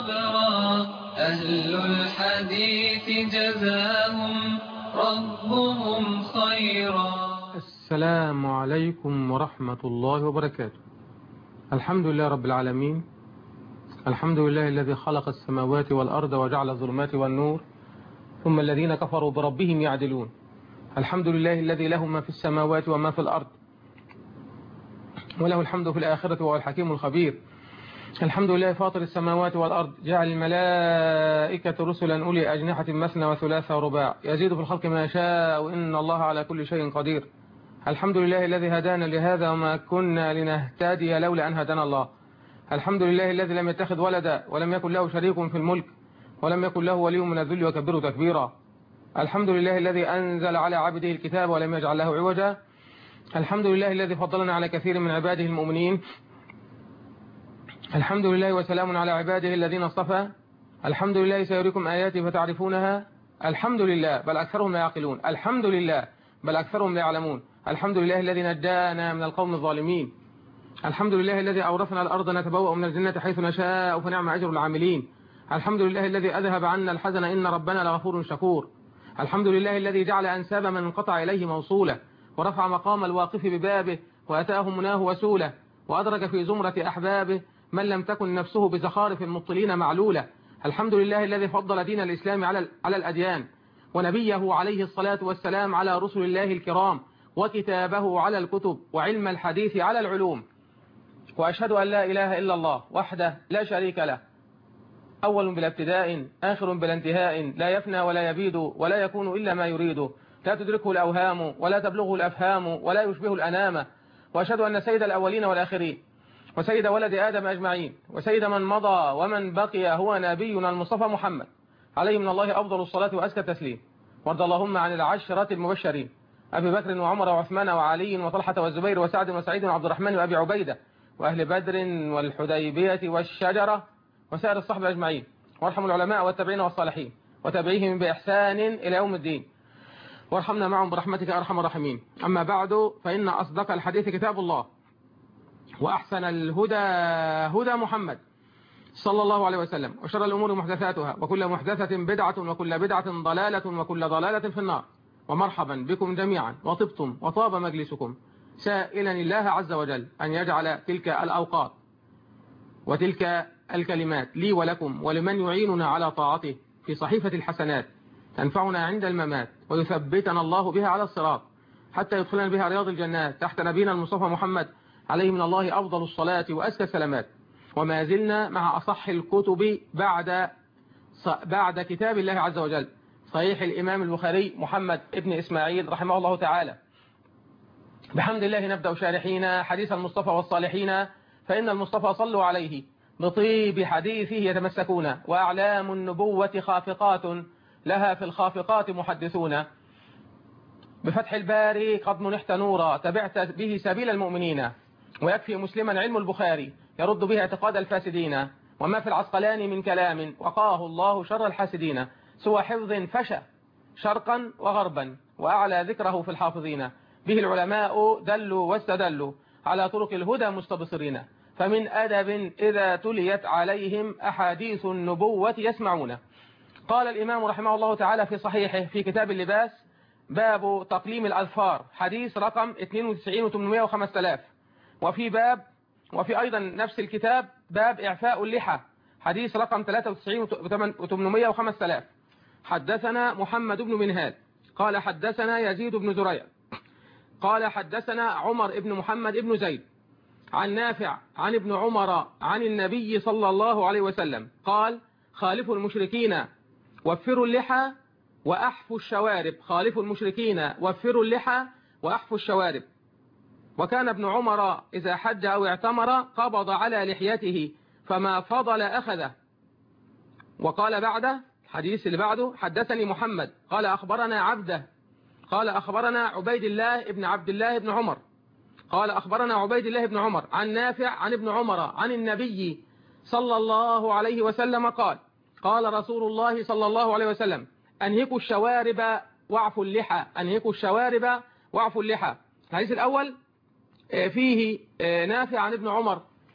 صبرا أهل الحديث جزاهم ربهم خيرا السلام عليكم ورحمة الله وبركاته الحمد لله رب العالمين الحمد لله الذي خلق السماوات والأرض وجعل الظلمات والنور ثم الذين كفروا بربهم يعدلون الحمد لله الذي له ما في السماوات وما في الأرض وله الحمد في الآخرة وهو الحكيم الخبير الحمد لله فاطر السماوات والأرض جعل الملائكة رسلا أولي أجنحة مثنى وثلاث ورباع يزيد في الخلق ما يشاء وإن الله على كل شيء قدير الحمد لله الذي هدانا لهذا وما كنا لنهتدي لولا أن هدانا الله الحمد لله الذي لم يتخذ ولدا ولم يكن له شريك في الملك ولم يكن له ولي من الذل وكبره تكبيرا الحمد لله الذي أنزل على عبده الكتاب ولم يجعل له عوجا الحمد لله الذي فضلنا على كثير من عباده المؤمنين الحمد لله وسلام على عباده الذين اصطفى الحمد لله سيريكم آياتي فتعرفونها الحمد لله بل أكثرهم لا يعقلون الحمد لله بل أكثرهم لا يعلمون الحمد لله الذي نجانا من القوم الظالمين الحمد لله الذي أورثنا الأرض نتبوأ من الجنة حيث نشاء فنعم أجر العاملين الحمد لله الذي أذهب عنا الحزن إن ربنا لغفور شكور الحمد لله الذي جعل أنساب من انقطع إليه موصولة ورفع مقام الواقف ببابه وأتاه مناه وسولة وأدرك في زمرة أحبابه من لم تكن نفسه بزخارف المبطلين معلولة الحمد لله الذي فضل دين الإسلام على على الأديان ونبيه عليه الصلاة والسلام على رسل الله الكرام وكتابه على الكتب وعلم الحديث على العلوم وأشهد أن لا إله إلا الله وحده لا شريك له أول بلا ابتداء آخر بلا انتهاء لا يفنى ولا يبيد ولا يكون إلا ما يريد لا تدركه الأوهام ولا تبلغه الأفهام ولا يشبه الأنام وأشهد أن سيد الأولين والآخرين وسيد ولد آدم أجمعين وسيد من مضى ومن بقي هو نبينا المصطفى محمد عليه من الله أفضل الصلاة وأزكى التسليم وارض اللهم عن العشرة المبشرين أبي بكر وعمر وعثمان وعلي وطلحة والزبير وسعد وسعيد وعبد الرحمن وأبي عبيدة وأهل بدر والحديبية والشجرة وسائر الصحبة أجمعين وارحم العلماء والتابعين والصالحين وتابعيهم بإحسان إلى يوم الدين وارحمنا معهم برحمتك أرحم الراحمين أما بعد فإن أصدق الحديث كتاب الله وأحسن الهدى هدى محمد صلى الله عليه وسلم وشر الأمور محدثاتها وكل محدثة بدعة وكل بدعة ضلالة وكل ضلالة في النار ومرحبا بكم جميعا وطبتم وطاب مجلسكم سائلا الله عز وجل أن يجعل تلك الأوقات وتلك الكلمات لي ولكم ولمن يعيننا على طاعته في صحيفة الحسنات تنفعنا عند الممات ويثبتنا الله بها على الصراط حتى يدخلنا بها رياض الجنات تحت نبينا المصطفى محمد عليه من الله أفضل الصلاة وأزكى السلامات وما زلنا مع أصح الكتب بعد بعد كتاب الله عز وجل صحيح الإمام البخاري محمد ابن إسماعيل رحمه الله تعالى بحمد الله نبدأ شارحين حديث المصطفى والصالحين فإن المصطفى صلوا عليه بطيب حديثه يتمسكون وأعلام النبوة خافقات لها في الخافقات محدثون بفتح الباري قد منحت نورا تبعت به سبيل المؤمنين ويكفي مسلما علم البخاري يرد به اعتقاد الفاسدين وما في العسقلان من كلام وقاه الله شر الحاسدين سوى حفظ فشى شرقا وغربا وأعلى ذكره في الحافظين به العلماء دلوا واستدلوا على طرق الهدى مستبصرين فمن أدب إذا تليت عليهم أحاديث النبوة يسمعون قال الإمام رحمه الله تعالى في صحيحه في كتاب اللباس باب تقليم الأظفار حديث رقم 92 و800 و5000 وفي باب وفي أيضا نفس الكتاب باب إعفاء اللحى حديث رقم 93 و800 و5000 حدثنا محمد بن منهال قال حدثنا يزيد بن زريع قال حدثنا عمر بن محمد بن زيد عن نافع عن ابن عمر عن النبي صلى الله عليه وسلم قال خالفوا المشركين وفروا اللحى وأحفوا الشوارب خالفوا المشركين وفروا اللحى وأحفوا الشوارب وكان ابن عمر إذا حج أو اعتمر قبض على لحيته فما فضل أخذه وقال بعده الحديث اللي بعده حدثني محمد قال أخبرنا عبده قال أخبرنا عبيد الله ابن عبد الله بن عمر قال أخبرنا عبيد الله بن عمر عن نافع عن ابن عمر عن النبي صلى الله عليه وسلم قال قال رسول الله صلى الله عليه وسلم أنهكوا الشوارب واعفوا اللحى أنهكوا الشوارب واعفوا اللحى الحديث الأول فيه نافع عن ابن عمر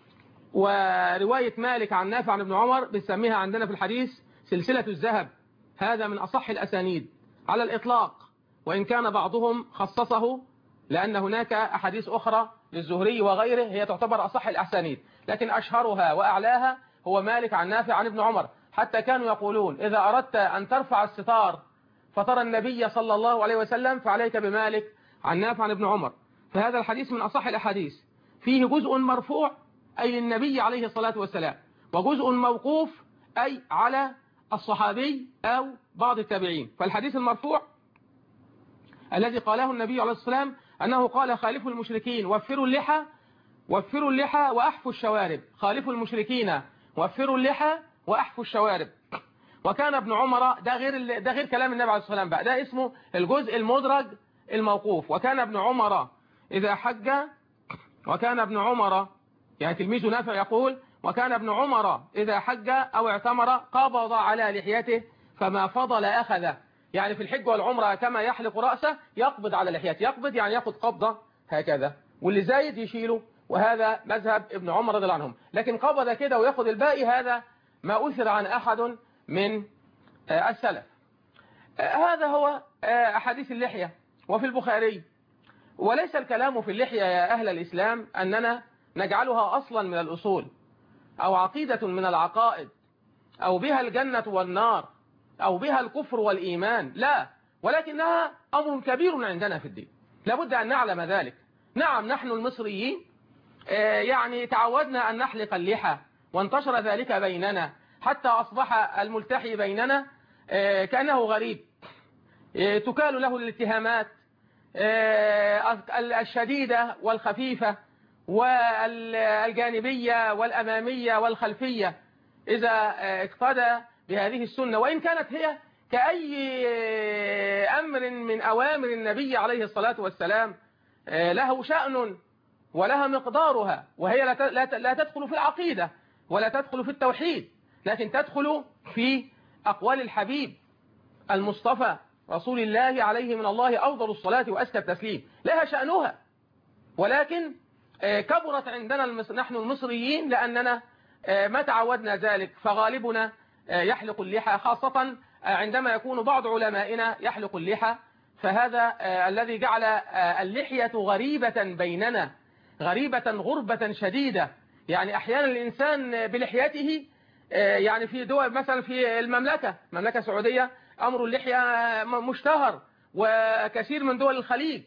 ورواية مالك عن نافع عن ابن عمر بنسميها عندنا في الحديث سلسلة الذهب هذا من أصح الأسانيد على الإطلاق وإن كان بعضهم خصصه لأن هناك أحاديث أخرى للزهري وغيره هي تعتبر أصح الأسانيد لكن أشهرها وأعلاها هو مالك عن نافع عن ابن عمر حتى كانوا يقولون إذا أردت أن ترفع الستار فترى النبي صلى الله عليه وسلم فعليك بمالك عن نافع عن ابن عمر فهذا الحديث من أصح الأحاديث فيه جزء مرفوع أي للنبي عليه الصلاة والسلام وجزء موقوف أي على الصحابي أو بعض التابعين فالحديث المرفوع الذي قاله النبي عليه الصلاة والسلام أنه قال خالفوا المشركين وفروا اللحى وفروا اللحى وأحفوا الشوارب خالفوا المشركين وفروا اللحى وأحفوا الشوارب وكان ابن عمر ده غير ده غير كلام النبي عليه الصلاة والسلام بقى ده اسمه الجزء المدرج الموقوف وكان ابن عمر إذا حج وكان ابن عمر يعني تلميذ نافع يقول وكان ابن عمر إذا حج أو اعتمر قبض على لحيته فما فضل أخذه يعني في الحج والعمرة كما يحلق رأسه يقبض على لحيته يقبض يعني ياخد قبضة هكذا واللي زايد يشيله وهذا مذهب ابن عمر رضي الله عنهم لكن قبض كده وياخد الباقي هذا ما أثر عن أحد من السلف هذا هو أحاديث اللحية وفي البخاري وليس الكلام في اللحية يا أهل الإسلام أننا نجعلها أصلا من الأصول أو عقيدة من العقائد أو بها الجنة والنار أو بها الكفر والإيمان لا ولكنها أمر كبير عندنا في الدين لابد أن نعلم ذلك نعم نحن المصريين يعني تعودنا أن نحلق اللحى وانتشر ذلك بيننا حتى أصبح الملتحي بيننا كأنه غريب تكال له الاتهامات الشديدة والخفيفة والجانبية والأمامية والخلفية إذا اقتدى بهذه السنة وإن كانت هي كأي أمر من أوامر النبي عليه الصلاة والسلام له شأن ولها مقدارها وهي لا تدخل في العقيدة ولا تدخل في التوحيد لكن تدخل في أقوال الحبيب المصطفى رسول الله عليه من الله أفضل الصلاة وأزكى التسليم لها شأنها ولكن كبرت عندنا نحن المصريين لأننا ما تعودنا ذلك فغالبنا يحلق اللحى خاصة عندما يكون بعض علمائنا يحلق اللحى فهذا الذي جعل اللحية غريبة بيننا غريبة غربة شديدة يعني أحيانا الإنسان بلحيته يعني في دول مثلا في المملكة المملكة السعودية أمر اللحية مشتهر وكثير من دول الخليج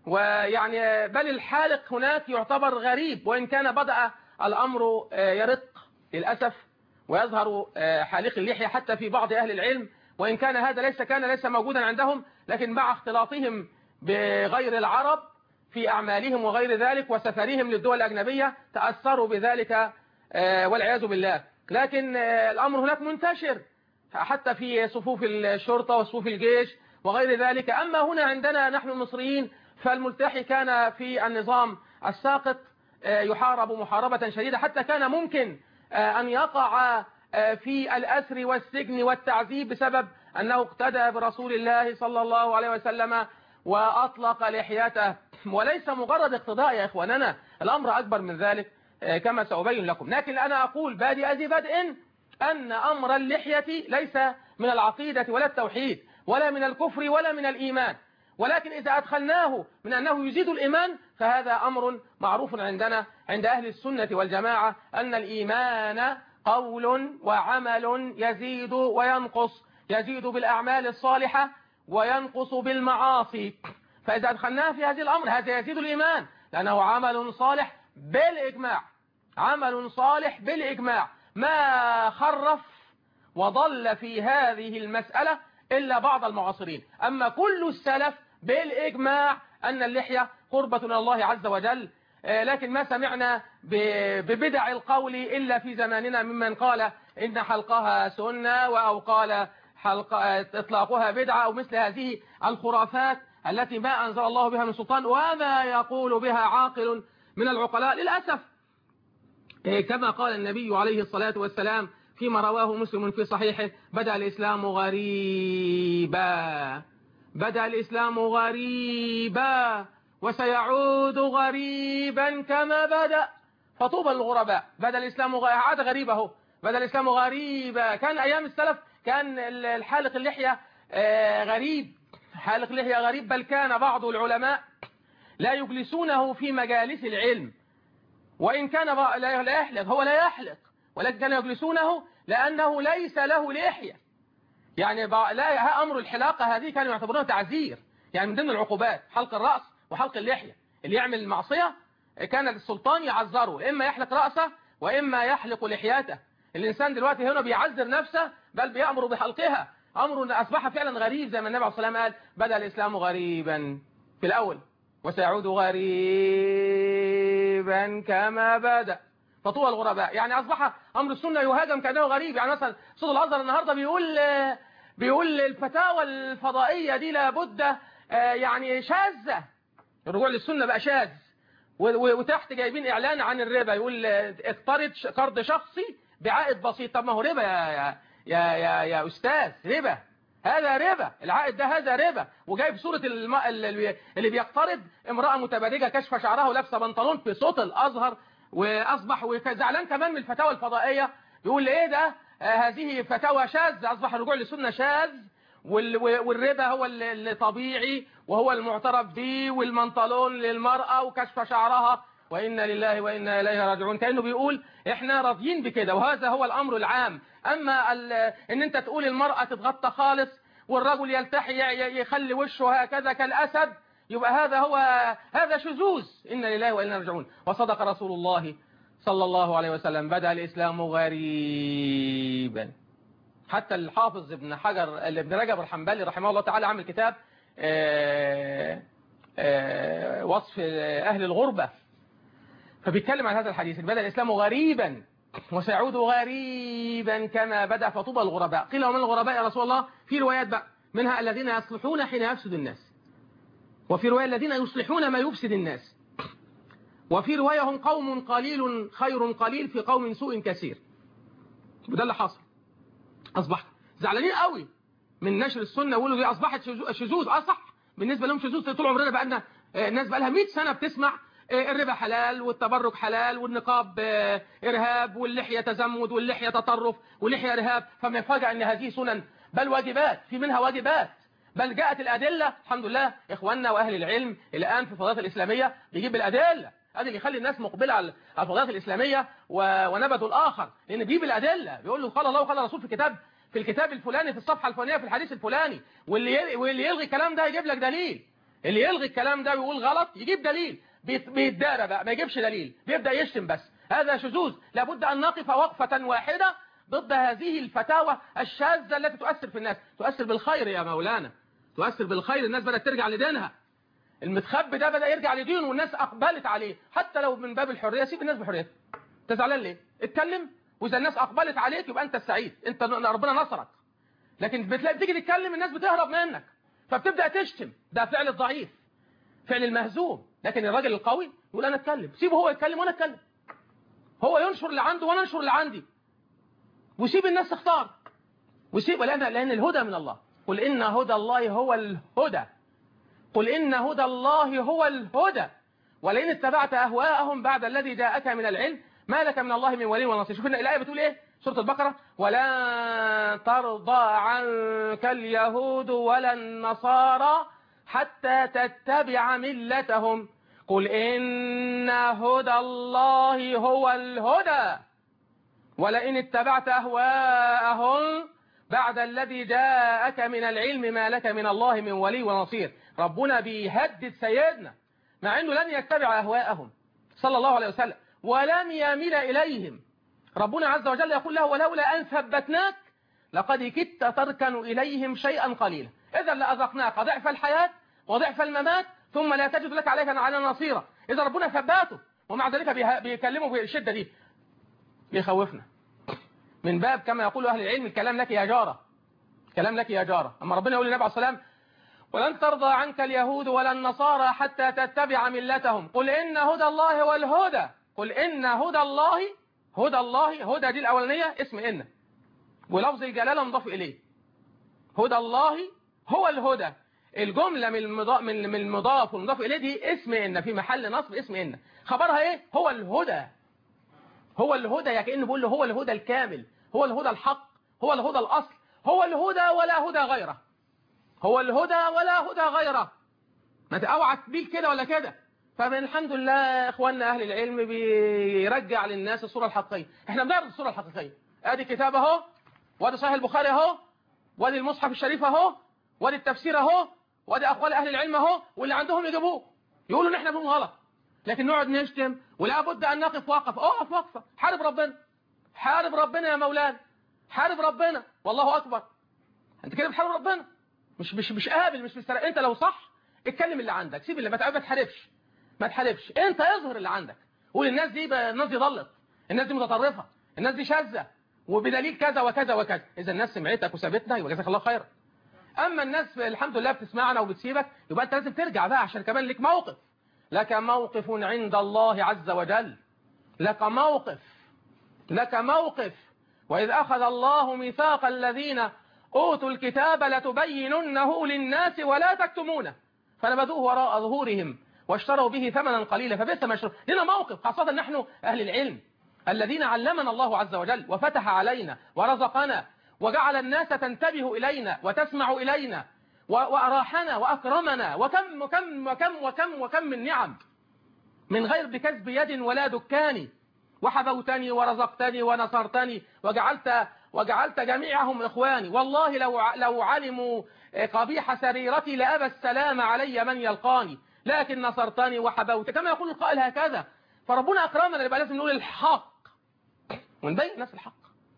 ويعني بل الحالق هناك يعتبر غريب وإن كان بدأ الأمر يرق للأسف ويظهر حالق اللحية حتى في بعض أهل العلم وإن كان هذا ليس كان ليس موجودا عندهم لكن مع اختلاطهم بغير العرب في أعمالهم وغير ذلك وسفرهم للدول الأجنبية تأثروا بذلك والعياذ بالله لكن الأمر هناك منتشر حتى في صفوف الشرطة وصفوف الجيش وغير ذلك أما هنا عندنا نحن المصريين فالملتحي كان في النظام الساقط يحارب محاربة شديدة حتى كان ممكن أن يقع في الأسر والسجن والتعذيب بسبب أنه اقتدى برسول الله صلى الله عليه وسلم وأطلق لحيته وليس مجرد اقتداء يا إخواننا الأمر أكبر من ذلك كما سأبين لكم لكن أنا أقول بادئ ذي بدء أن أمر اللحية ليس من العقيدة ولا التوحيد ولا من الكفر ولا من الإيمان ولكن إذا أدخلناه من أنه يزيد الإيمان فهذا أمر معروف عندنا عند أهل السنة والجماعة أن الإيمان قول وعمل يزيد وينقص يزيد بالأعمال الصالحة وينقص بالمعاصي فإذا أدخلناه في هذه الأمر هذا يزيد الإيمان لأنه عمل صالح بالإجماع عمل صالح بالإجماع ما خرف وضل في هذه المسألة إلا بعض المعاصرين أما كل السلف بالإجماع أن اللحية قربة إلى الله عز وجل لكن ما سمعنا ببدع القول إلا في زماننا ممن قال إن حلقها سنة أو قال حلق إطلاقها بدعة أو مثل هذه الخرافات التي ما أنزل الله بها من سلطان وما يقول بها عاقل من العقلاء للأسف كما قال النبي عليه الصلاة والسلام فيما رواه مسلم في صحيحه بدأ الإسلام غريبا بدأ الإسلام غريبا وسيعود غريبا كما بدأ فطوبى للغرباء بدا الاسلام غ- عاده غريبه اهو بدا الاسلام غريبه كان ايام السلف كان ال- الحالق اللحيه آه، غريب حالق اللحيه غريب بل كان بعض العلماء لا يجلسونه في مجالس العلم وإن كان بقى- لا لا يحلق هو لا يحلق ولكن كانوا يجلسونه لأنه ليس له لحية يعني بقى- لا أمر الحلاقة هذه كانوا يعتبرونها تعزير يعني من ضمن العقوبات حلق الرأس وحلق اللحية اللي يعمل معصية كان السلطان يعذره إما يحلق رأسه وإما يحلق لحياته الإنسان دلوقتي هنا بيعذر نفسه بل بيأمر بحلقها أمر أصبح فعلا غريب زي ما النبي عليه الصلاة والسلام قال بدأ الإسلام غريبا في الأول وسيعود غريبا كما بدأ فطوى الغرباء يعني أصبح أمر السنة يهاجم كأنه غريب يعني مثلا صوت الأزهر النهاردة بيقول بيقول الفتاوى الفضائية دي لابد آه، يعني شاذة الرجوع للسنة بقى شاذ و- و- وتحت جايبين إعلان عن الربا يقول آه، اقترض ش- قرض شخصي بعائد بسيط طب ما هو ربا يا يا يا يا, يا أستاذ ربا هذا ربا العائد ده هذا ربا وجايب صورة الم... اللي اللي بيقترض امرأة متبرجة كشف شعرها ولابسه بنطلون في صوت الأزهر وأصبح وزعلان كمان من الفتاوى الفضائية يقول ايه ده آه، هذه فتاوى شاذة أصبح الرجوع للسنة شاذ وال- والربا هو ال- الطبيعي وهو المعترف به والمنطلون للمرأة وكشف شعرها وإنا لله وإنا إليه راجعون كأنه بيقول إحنا راضيين بكده وهذا هو الأمر العام أما ال- إن أنت تقول المرأة تتغطى خالص والرجل يلتحي ي- يخلي وشه هكذا كالأسد يبقى هذا هو هذا شذوذ إنا لله وإنا راجعون وصدق رسول الله صلى الله عليه وسلم بدأ الإسلام غريبا حتى الحافظ ابن حجر ابن رجب الحنبلي رحمه الله تعالى عمل كتاب آه، آه، وصف أهل الغربة فبيتكلم عن هذا الحديث بدأ الإسلام غريبا وسيعود غريبا كما بدأ فطوبى الغرباء قيل ومن الغرباء يا رسول الله في روايات بقى منها الذين يصلحون حين يفسد الناس وفي رواية الذين يصلحون ما يفسد الناس وفي رواية هم قوم قليل خير قليل في قوم سوء كثير وده اللي حصل أصبح زعلانين قوي من نشر السنة ويقولوا دي أصبحت شذو- شذوذ أه صح بالنسبة لهم شذوذ طول عمرنا بقى لنا الناس بقى لها 100 سنة بتسمع آه، الربا حلال والتبرك حلال والنقاب آه، إرهاب واللحية تزمت واللحية تطرف واللحية إرهاب فما يفاجأ أن هذه سنن بل واجبات في منها واجبات بل جاءت الأدلة الحمد لله إخواننا وأهل العلم الآن في الفضائيات الإسلامية بيجيب الأدلة هذا اللي يخلي الناس مقبلة على على الفضائيات الإسلامية و- ونبذوا الآخر لأن بيجيب الأدلة بيقول له قال الله وقال الرسول في كتاب في الكتاب الفلاني في الصفحة الفلانية في الحديث الفلاني واللي يل- واللي يلغي الكلام ده يجيب لك دليل اللي يلغي الكلام ده ويقول غلط يجيب دليل بيت- بيتدارى بقى ما يجيبش دليل بيبدأ يشتم بس هذا شذوذ لابد أن نقف وقفة واحدة ضد هذه الفتاوى الشاذة التي تؤثر في الناس تؤثر بالخير يا مولانا تؤثر بالخير الناس بدأت ترجع لدينها المتخبي ده بدأ يرجع لدينه والناس أقبلت عليه حتى لو من باب الحرية سيب الناس بحريتها انت زعلان ليه اتكلم واذا الناس اقبلت عليك يبقى انت السعيد انت ربنا نصرك لكن بتلاقي بتيجي تتكلم الناس بتهرب منك فبتبدا تشتم ده فعل الضعيف فعل المهزوم لكن الراجل القوي يقول انا اتكلم سيبه هو يتكلم وانا اتكلم هو ينشر اللي عنده وانا انشر اللي عندي وسيب الناس تختار وسيب لان لان الهدى من الله قل ان هدى الله هو الهدى قل ان هدى الله هو الهدى ولئن اتبعت اهواءهم بعد الذي جاءك من العلم ما لك من الله من ولي ونصير شوف الايه بتقول ايه سوره البقره ولا ترضى عنك اليهود ولا النصارى حتى تتبع ملتهم قل ان هدى الله هو الهدى ولئن اتبعت اهواءهم بعد الذي جاءك من العلم ما لك من الله من ولي ونصير ربنا بيهدد سيدنا مع انه لن يتبع اهواءهم صلى الله عليه وسلم ولم يميل اليهم ربنا عز وجل يقول له ولولا ان ثبتناك لقد كدت تركن اليهم شيئا قليلا اذا لاذقناك ضعف الحياه وضعف الممات ثم لا تجد لك عليك على نصيرا اذا ربنا ثباته ومع ذلك بيه- بيكلمه بالشده دي بيخوفنا من باب كما يقول اهل العلم الكلام لك يا جاره كلام لك يا جاره اما ربنا يقول للنبي عليه الصلاه والسلام ولن ترضى عنك اليهود ولا النصارى حتى تتبع ملتهم قل إن هدى الله هو الهدى قل إن هدى الله هدى الله هدى دي الأولانية اسم إن ولفظ الجلالة مضاف إليه هدى الله هو الهدى الجملة من المضاف من من المضاف والمضاف إليه دي اسم إن في محل نصب اسم إن خبرها إيه هو الهدى هو الهدى يا كأنه بيقول له هو الهدى الكامل هو الهدى الحق هو الهدى الأصل هو الهدى ولا هدى غيره هو الهدى ولا هدى غيره ما اوعى تبيل كده ولا كده فمن الحمد لله اخواننا اهل العلم بيرجع للناس الصوره الحقيقيه احنا بنعرض الصوره الحقيقيه ادي كتاب اهو وادي صحيح البخاري اهو وادي المصحف الشريف اهو وادي التفسير اهو وادي اقوال اهل العلم اهو واللي عندهم يجيبوه يقولوا ان احنا بنقول غلط لكن نقعد نشتم ولا بد ان نقف وقف اقف وقفه حارب ربنا حارب ربنا يا مولانا حارب ربنا والله اكبر انت كده بتحارب ربنا مش مش مش قابل مش مسترق انت لو صح اتكلم اللي عندك سيب اللي ما تعب ما تحاربش ما تحاربش انت اظهر اللي عندك قول الناس دي بقى الناس دي ضلت الناس دي متطرفه الناس دي شاذه وبدليل كذا وكذا وكذا اذا الناس سمعتك وسابتنا يبقى جزاك الله خيرا اما الناس الحمد لله بتسمعنا وبتسيبك يبقى انت لازم ترجع بقى عشان كمان لك موقف لك موقف عند الله عز وجل لك موقف لك موقف وإذ أخذ الله ميثاق الذين أوتوا الكتاب لتبيننه للناس ولا تكتمونه فنبذوه وراء ظهورهم واشتروا به ثمنا قليلا فبئس ما يشترون لنا موقف خاصة نحن أهل العلم الذين علمنا الله عز وجل وفتح علينا ورزقنا وجعل الناس تنتبه إلينا وتسمع إلينا وأراحنا وأكرمنا وكم وكم وكم وكم وكم من نعم من غير بكسب يد ولا دكان وحبوتني ورزقتني ونصرتني وجعلت وجعلت جميعهم إخواني والله لو لو علموا قبيح سريرتي لأبى السلام علي من يلقاني لكن نصرتني وحبوت كما يقول القائل هكذا فربنا أكرمنا يبقى لازم نقول الحق ونبين الناس الحق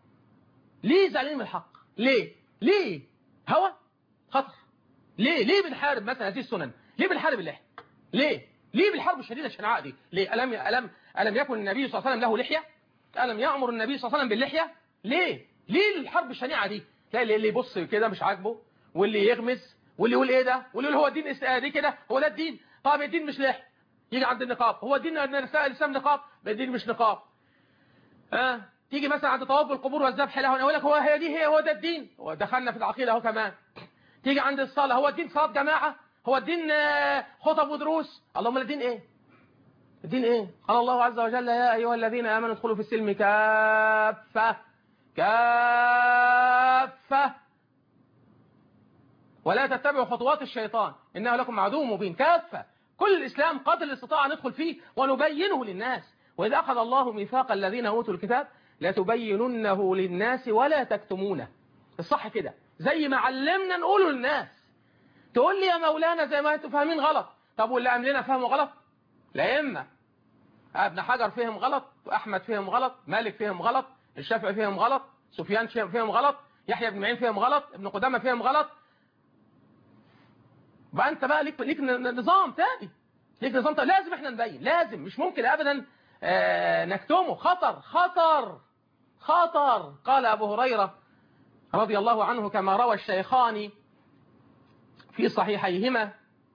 ليه زعلانين من الحق ليه ليه هوى خطر ليه ليه بنحارب مثلا هذه السنن ليه بنحارب اللحية ليه ليه بالحرب الشديدة الشنعاء دي ليه ألم ألم ألم يكن النبي صلى الله عليه وسلم له لحية ألم يأمر النبي صلى الله عليه وسلم باللحية ليه ليه الحرب الشنيعة دي تلاقي اللي يبص كده مش عاجبه واللي يغمز واللي يقول ايه ده واللي يقول هو الدين دي كده هو ده الدين طب الدين مش لحية يجي عند النقاب هو الدين الاسلام نقاب الدين مش نقاب ها آه. تيجي مثلا عند طواف القبور والذبح له يقول لك هو هي دي هي هو ده الدين ودخلنا في العقيده اهو كمان تيجي عند الصلاه هو الدين صلاه جماعه هو الدين خطب ودروس اللهم الدين ايه الدين ايه قال الله عز وجل يا ايها الذين امنوا ادخلوا في السلم كافه كافه ولا تتبعوا خطوات الشيطان انه لكم عدو مبين كافه كل الاسلام قدر الاستطاعه ندخل فيه ونبينه للناس واذا اخذ الله ميثاق الذين اوتوا الكتاب لتبيننه للناس ولا تكتمونه الصح كده زي ما علمنا نقوله للناس تقول لي يا مولانا زي ما انتم فاهمين غلط طب واللي عاملنا فهمه غلط لا اما ابن حجر فهم غلط واحمد فهم غلط مالك فهم غلط الشافعي فهم غلط سفيان فهم غلط يحيى بن معين فهم غلط ابن قدامه فهم غلط بقى انت بقى ليك ليك نظام تاني ليك نظام تاني لازم احنا نبين لازم مش ممكن ابدا آه نكتمه خطر خطر خطر قال ابو هريره رضي الله عنه كما روى الشيخان في صحيحيهما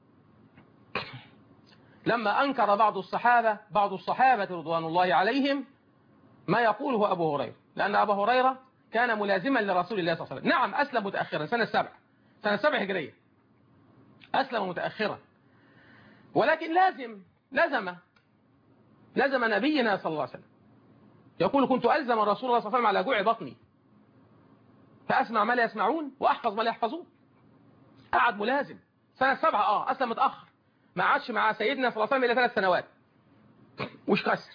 لما أنكر بعض الصحابة بعض الصحابة رضوان الله عليهم ما يقوله أبو هريرة لأن أبو هريرة كان ملازما لرسول الله صلى الله عليه وسلم نعم أسلم متأخرا سنة سبع سنة سبع هجرية أسلم متأخرا ولكن لازم لزم لزم نبينا صلى الله عليه وسلم يقول كنت ألزم الرسول الله صلى الله عليه وسلم على جوع بطني فأسمع ما لا يسمعون وأحفظ ما لا يحفظون قعد ملازم سنة سبعة اه أسلم متأخر ما عادش مع سيدنا صلى الله عليه وسلم إلى ثلاث سنوات وش كسر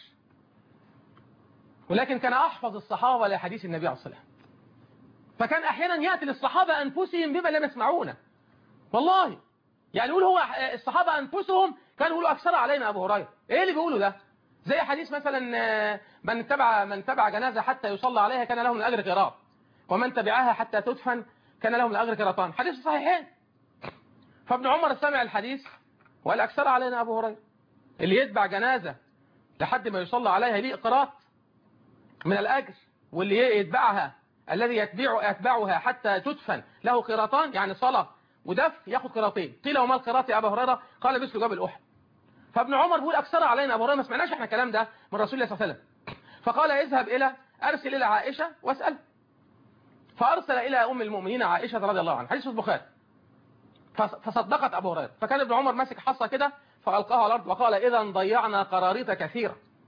ولكن كان أحفظ الصحابة لحديث النبي عليه الصلاة والسلام فكان أحيانا يأتي للصحابة أنفسهم بما لم يسمعونه والله يعني يقول هو الصحابة أنفسهم كانوا يقولوا أكثر علينا أبو هريرة إيه اللي بيقولوا ده زي حديث مثلا من تبع من تبع جنازة حتى يصلى عليها كان له من الأجر قراط ومن تبعها حتى تدفن كان له من الأجر قراطان حديث صحيحين فابن عمر سمع الحديث وقال أكثر علينا أبو هريرة اللي يتبع جنازة لحد ما يصلى عليها ليه قراط من الأجر واللي يتبعها الذي يتبع يتبعها حتى تدفن له قراطان يعني صلاة ودف ياخد قراطين قيل وما القراط يا أبا هريرة قال مثل جبل أحد فابن عمر بيقول أكثر علينا أبو هريرة ما سمعناش احنا الكلام ده من رسول الله صلى الله عليه وسلم فقال اذهب إلى أرسل إلى عائشة واسأل فأرسل إلى أم المؤمنين عائشة رضي الله عنها حديث البخاري فصدقت أبو هريرة فكان ابن عمر ماسك حصة كده فألقاها على الأرض وقال إذا ضيعنا قراريط كثيرة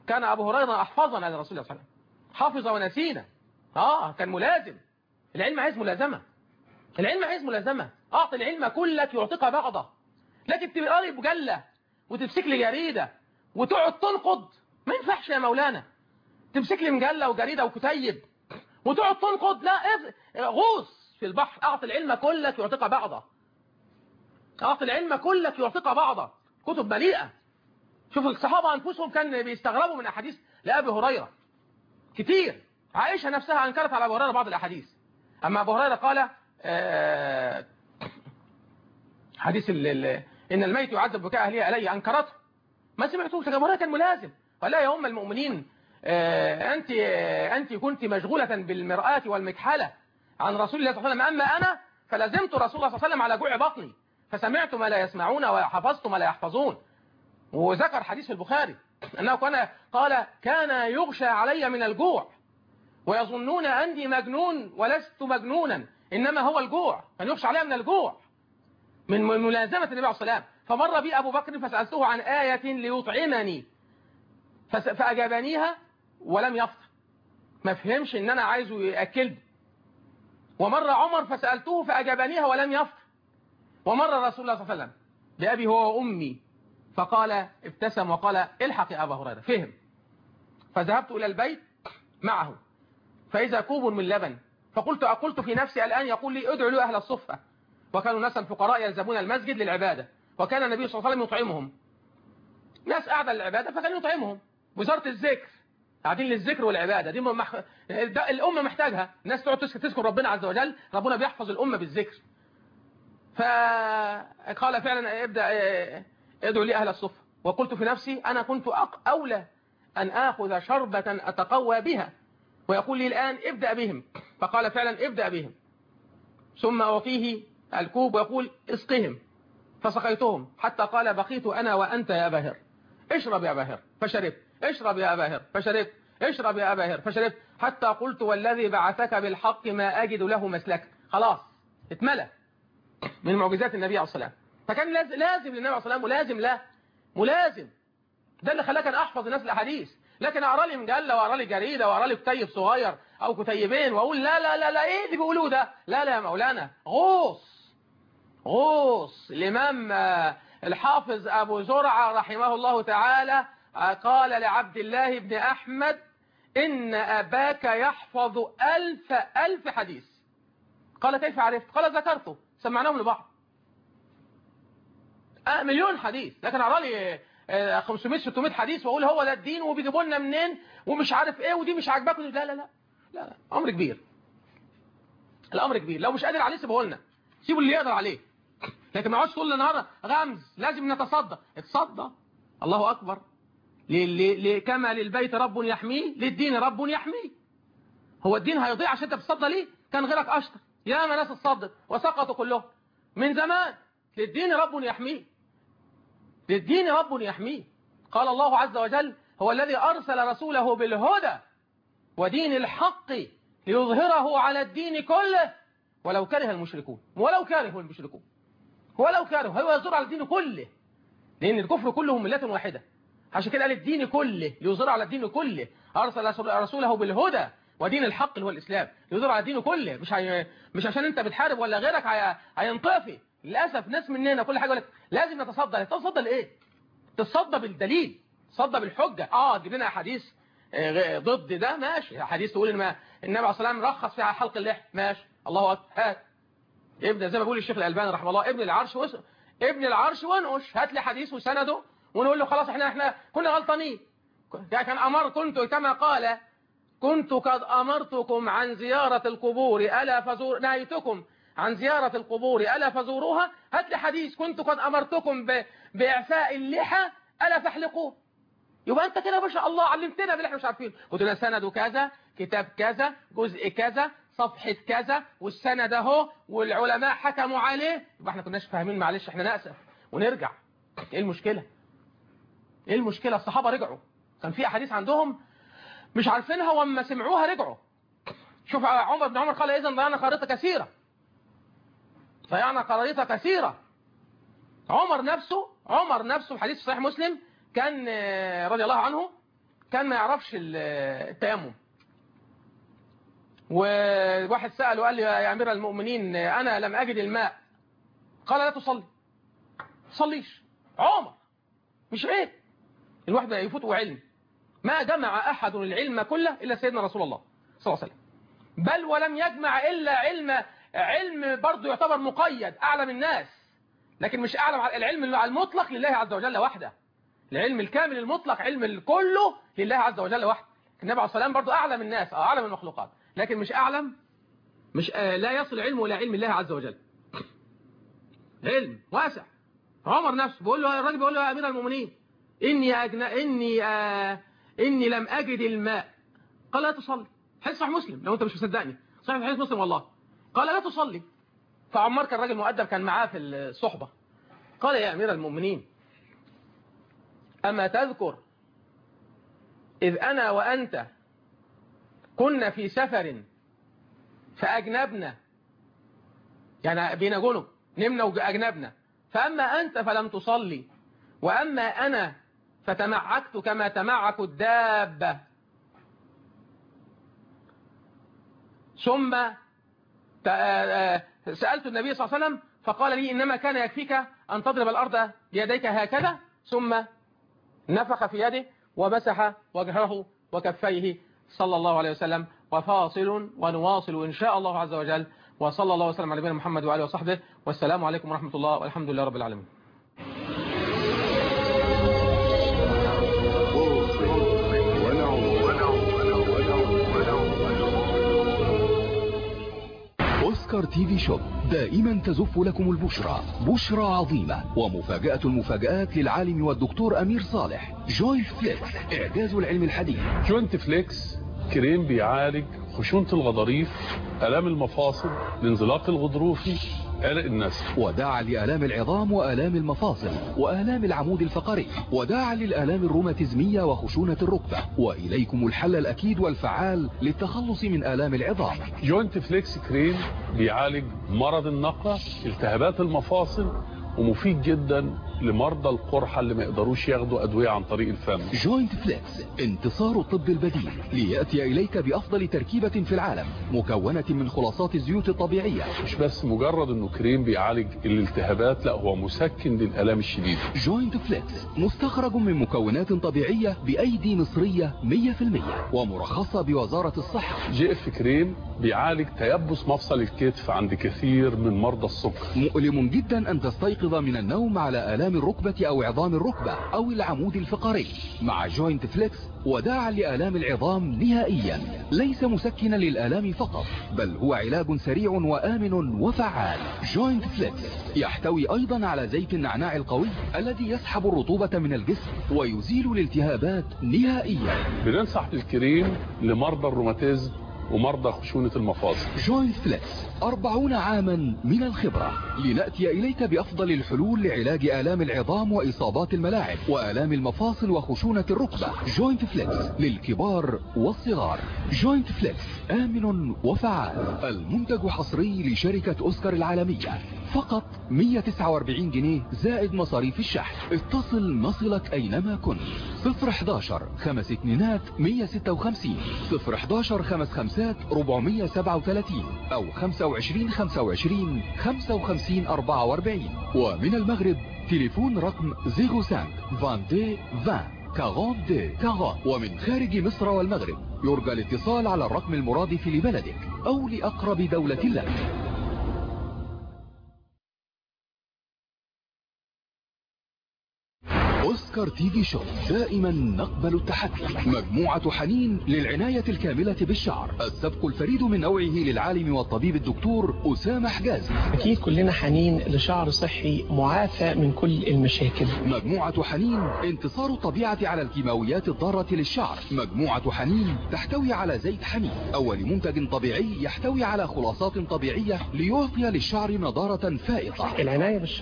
كان أبو هريرة أحفظنا لرسول الله صلى الله عليه وسلم حافظ ونسينا آه كان ملازم العلم عايز ملازمة العلم عايز ملازمة أعطي العلم كلك يعطيك بعضه لكن تقري مجلة وتمسك لي جريدة وتقعد تنقد ما ينفعش يا مولانا تمسك لي مجلة وجريدة وكتيب وتقعد تنقد لا غوص في البحر أعطي العلم كلك يعطيك بعضه أعطي العلم كلك يعطيك بعضه كتب مليئة شوف الصحابة أنفسهم كان بيستغربوا من أحاديث لأبي هريرة كتير عائشة نفسها أنكرت على أبي هريرة بعض الأحاديث أما أبو هريرة قال آه حديث ال ال إن الميت يعذب بكاء أهليه علي أنكرته ما سمعتوش أبو هريرة كان ملازم قال لا يا أم المؤمنين آه أنت آه أنت كنت مشغولة بالمرآة والمكحلة عن رسول الله صلى الله عليه وسلم أما أنا فلزمت رسول الله صلى الله عليه وسلم على جوع بطني فسمعت ما لا يسمعون وحفظت ما لا يحفظون وذكر حديث في البخاري أنه كان قال كان يغشى علي من الجوع ويظنون أني مجنون ولست مجنونا إنما هو الجوع كان يغشى علي من الجوع من ملازمة النبي عليه الصلاة والسلام فمر بي أبو بكر فسألته عن آية ليطعمني فأجابنيها ولم يفطر ما فهمش إن أنا عايزه يأكلني ومر عمر فسألته فأجابنيها ولم يفطر ومر رسول الله صلى الله عليه وسلم بأبي هو وأمي فقال ابتسم وقال الحق يا أبا هريرة فهم فذهبت إلى البيت معه فإذا كوب من لبن فقلت أقلت في نفسي الآن يقول لي ادعوا له أهل الصفة وكانوا ناسا فقراء يلزمون المسجد للعبادة وكان النبي صلى الله عليه وسلم يطعمهم ناس قاعدة للعبادة فكان يطعمهم وزارة الذكر قاعدين للذكر والعبادة دي مح... الأمة محتاجها الناس تقعد تذكر ربنا عز وجل ربنا بيحفظ الأمة بالذكر فقال فعلا ابدأ ادعو لي أهل الصفة وقلت في نفسي أنا كنت أولى أن آخذ شربة أتقوى بها ويقول لي الآن ابدأ بهم فقال فعلا ابدأ بهم ثم أعطيه الكوب ويقول اسقهم فسقيتهم حتى قال بقيت أنا وأنت يا باهر اشرب يا باهر فشربت اشرب يا باهر فشربت اشرب يا باهر فشربت حتى قلت والذي بعثك بالحق ما أجد له مسلك خلاص اتملى من معجزات النبي عليه الصلاة والسلام فكان لازم للنبي عليه الصلاة والسلام ملازم له ملازم ده اللي خلاك احفظ الناس الاحاديث لكن اقرا لي مجله واقرا لي جريده واقرا لي كتيب صغير او كتيبين واقول لا لا لا لا ايه اللي بيقولوه ده لا لا يا مولانا غوص غوص الامام الحافظ ابو زرعه رحمه الله تعالى قال لعبد الله بن احمد ان اباك يحفظ الف الف حديث قال كيف عرفت قال ذكرته سمعناهم لبعض آه مليون حديث لكن اقرا لي 500 600 حديث واقول هو ده الدين وبيجيبوا لنا منين ومش عارف ايه ودي مش عاجباكم لا لا لا لا لا امر كبير الامر كبير لو مش قادر عليه سيبه لنا سيبوا اللي يقدر عليه لكن ما اقعدش طول النهار غمز لازم نتصدى اتصدى الله اكبر كما للبيت رب يحميه للدين رب يحميه هو الدين هيضيع عشان انت بتصدى ليه كان غيرك اشطر يا ما ناس اتصدت وسقطوا كلهم من زمان للدين رب يحميه للدين رب يحميه قال الله عز وجل هو الذي أرسل رسوله بالهدى ودين الحق ليظهره على الدين كله ولو كره المشركون ولو كره المشركون ولو كره هو يظهر على الدين كله لأن الكفر كله ملة واحدة عشان كده قال الدين كله ليظهر على الدين كله أرسل رسوله بالهدى ودين الحق اللي هو الإسلام ليظهر على الدين كله مش هي... مش عشان انت بتحارب ولا غيرك هي... هينطفي للأسف ناس مننا كل حاجة لك لازم نتصدى تتصدى لإيه تتصدى بالدليل تصدى بالحجة اه تجيب لنا احاديث ضد ده ماشي حديث تقول ان ما النبي عليه الصلاه والسلام رخص في حلق اللحم ماشي الله اكبر هات ابن زي ما بيقول الشيخ الالباني رحمه الله ابن العرش وس... ابن العرش وانقش هات لي حديث وسنده ونقول له خلاص احنا احنا كنا غلطانين كان امر كنت كما قال كنت قد امرتكم عن زياره القبور الا فزور نهيتكم عن زيارة القبور ألا فزوروها هات لي حديث كنت قد أمرتكم ب... بإعفاء اللحى ألا فاحلقوه يبقى أنت كده ما شاء الله علمتنا باللي احنا مش عارفين قلت لنا سند كذا كتاب كذا جزء كذا صفحة كذا والسند اهو والعلماء حكموا عليه يبقى احنا كناش فاهمين معلش احنا نأسف ونرجع ايه المشكلة ايه المشكلة الصحابة رجعوا كان في أحاديث عندهم مش عارفينها وما سمعوها رجعوا شوف عمر بن عمر قال إذا ضيعنا خريطة كثيرة ضيعنا خريطة كثيرة عمر نفسه عمر نفسه في حديث صحيح مسلم كان رضي الله عنه كان ما يعرفش التيمم وواحد سأله قال لي يا أمير المؤمنين أنا لم أجد الماء قال لا تصلي صليش عمر مش عيب الواحد يفوته علم ما جمع أحد العلم كله إلا سيدنا رسول الله صلى الله عليه وسلم بل ولم يجمع إلا علم علم برضه يعتبر مقيد أعلم الناس لكن مش أعلم العلم المطلق لله عز وجل وحده العلم الكامل المطلق علم كله لله عز وجل وحده النبي عليه الصلاة والسلام برضه أعلم الناس أو أعلم المخلوقات لكن مش أعلم مش آه لا يصل علمه إلى علم الله عز وجل علم واسع عمر نفسه بيقول له الراجل بيقول له يا أمير المؤمنين إني أجنا إني آه إني لم أجد الماء قال لا تصلي حديث صحيح مسلم لو أنت مش مصدقني صحيح حديث مسلم والله قال لا تصلي فعمار كان راجل مؤدب كان معاه في الصحبة قال يا أمير المؤمنين أما تذكر إذ أنا وأنت كنا في سفر فأجنبنا يعني بين جنب نمنا وأجنبنا فأما أنت فلم تصلي وأما أنا فتمعكت كما تمعك الدابة ثم سألت النبي صلى الله عليه وسلم فقال لي إنما كان يكفيك أن تضرب الأرض بيديك هكذا ثم نفخ في يده ومسح وجهه وكفيه صلى الله عليه وسلم وفاصل ونواصل إن شاء الله عز وجل وصلى الله وسلم على نبينا محمد وآله وصحبه والسلام عليكم ورحمة الله والحمد لله رب العالمين أوسكار تي في شوب دائما تزف لكم البشرى بشرى عظيمة ومفاجأة المفاجآت للعالم والدكتور أمير صالح جوينت فليكس إعجاز العلم الحديث جوينت فليكس كريم بيعالج خشونة الغضاريف ألام المفاصل الانزلاق الغضروفي عرق النسل وداعا لآلام العظام وآلام المفاصل وآلام العمود الفقري وداعا للآلام الروماتيزمية وخشونة الركبة وإليكم الحل الأكيد والفعال للتخلص من آلام العظام جوينت فليكس كريم بيعالج مرض النقع التهابات المفاصل ومفيد جدا لمرضى القرحة اللي ما يقدروش ياخدوا أدوية عن طريق الفم جوينت فليكس انتصار الطب البديل ليأتي إليك بأفضل تركيبة في العالم مكونة من خلاصات الزيوت الطبيعية مش بس مجرد انه كريم بيعالج الالتهابات لا هو مسكن للآلام الشديدة جوينت فليكس مستخرج من مكونات طبيعية بأيدي مصرية 100% ومرخصة بوزارة الصحة جي اف كريم بيعالج تيبس مفصل الكتف عند كثير من مرضى السكر مؤلم جدا أن تستيقظ من النوم على آلام الركبة أو عظام الركبة أو العمود الفقري مع جوينت فليكس وداعا لآلام العظام نهائيا ليس مسكنا للآلام فقط بل هو علاج سريع وآمن وفعال جوينت فليكس يحتوي أيضا على زيت النعناع القوي الذي يسحب الرطوبة من الجسم ويزيل الالتهابات نهائيا بننصح بالكريم لمرضى الروماتيزم ومرضى خشونة المفاصل جوينت فليكس أربعون عاما من الخبرة لنأتي إليك بأفضل الحلول لعلاج آلام العظام وإصابات الملاعب وآلام المفاصل وخشونة الركبة جوينت فليكس للكبار والصغار جوينت فليكس آمن وفعال المنتج حصري لشركة أوسكار العالمية فقط 149 جنيه زائد مصاريف الشحن اتصل نصلك أينما كنت 011 خمس اتنينات 156 011 خمس خمسات 437 أو 25 25 55 44 ومن المغرب تليفون رقم 05 22 20 42 40 ومن خارج مصر والمغرب يرجى الاتصال على الرقم المرادف لبلدك أو لأقرب دولة لك أوسكار تي في شو دائما نقبل التحدي مجموعة حنين للعناية الكاملة بالشعر السبق الفريد من نوعه للعالم والطبيب الدكتور أسامة حجازي أكيد كلنا حنين لشعر صحي معافى من كل المشاكل مجموعة حنين انتصار الطبيعة على الكيماويات الضارة للشعر مجموعة حنين تحتوي على زيت حنين أول منتج طبيعي يحتوي على خلاصات طبيعية ليعطي للشعر نضارة فائقة العناية بالشعر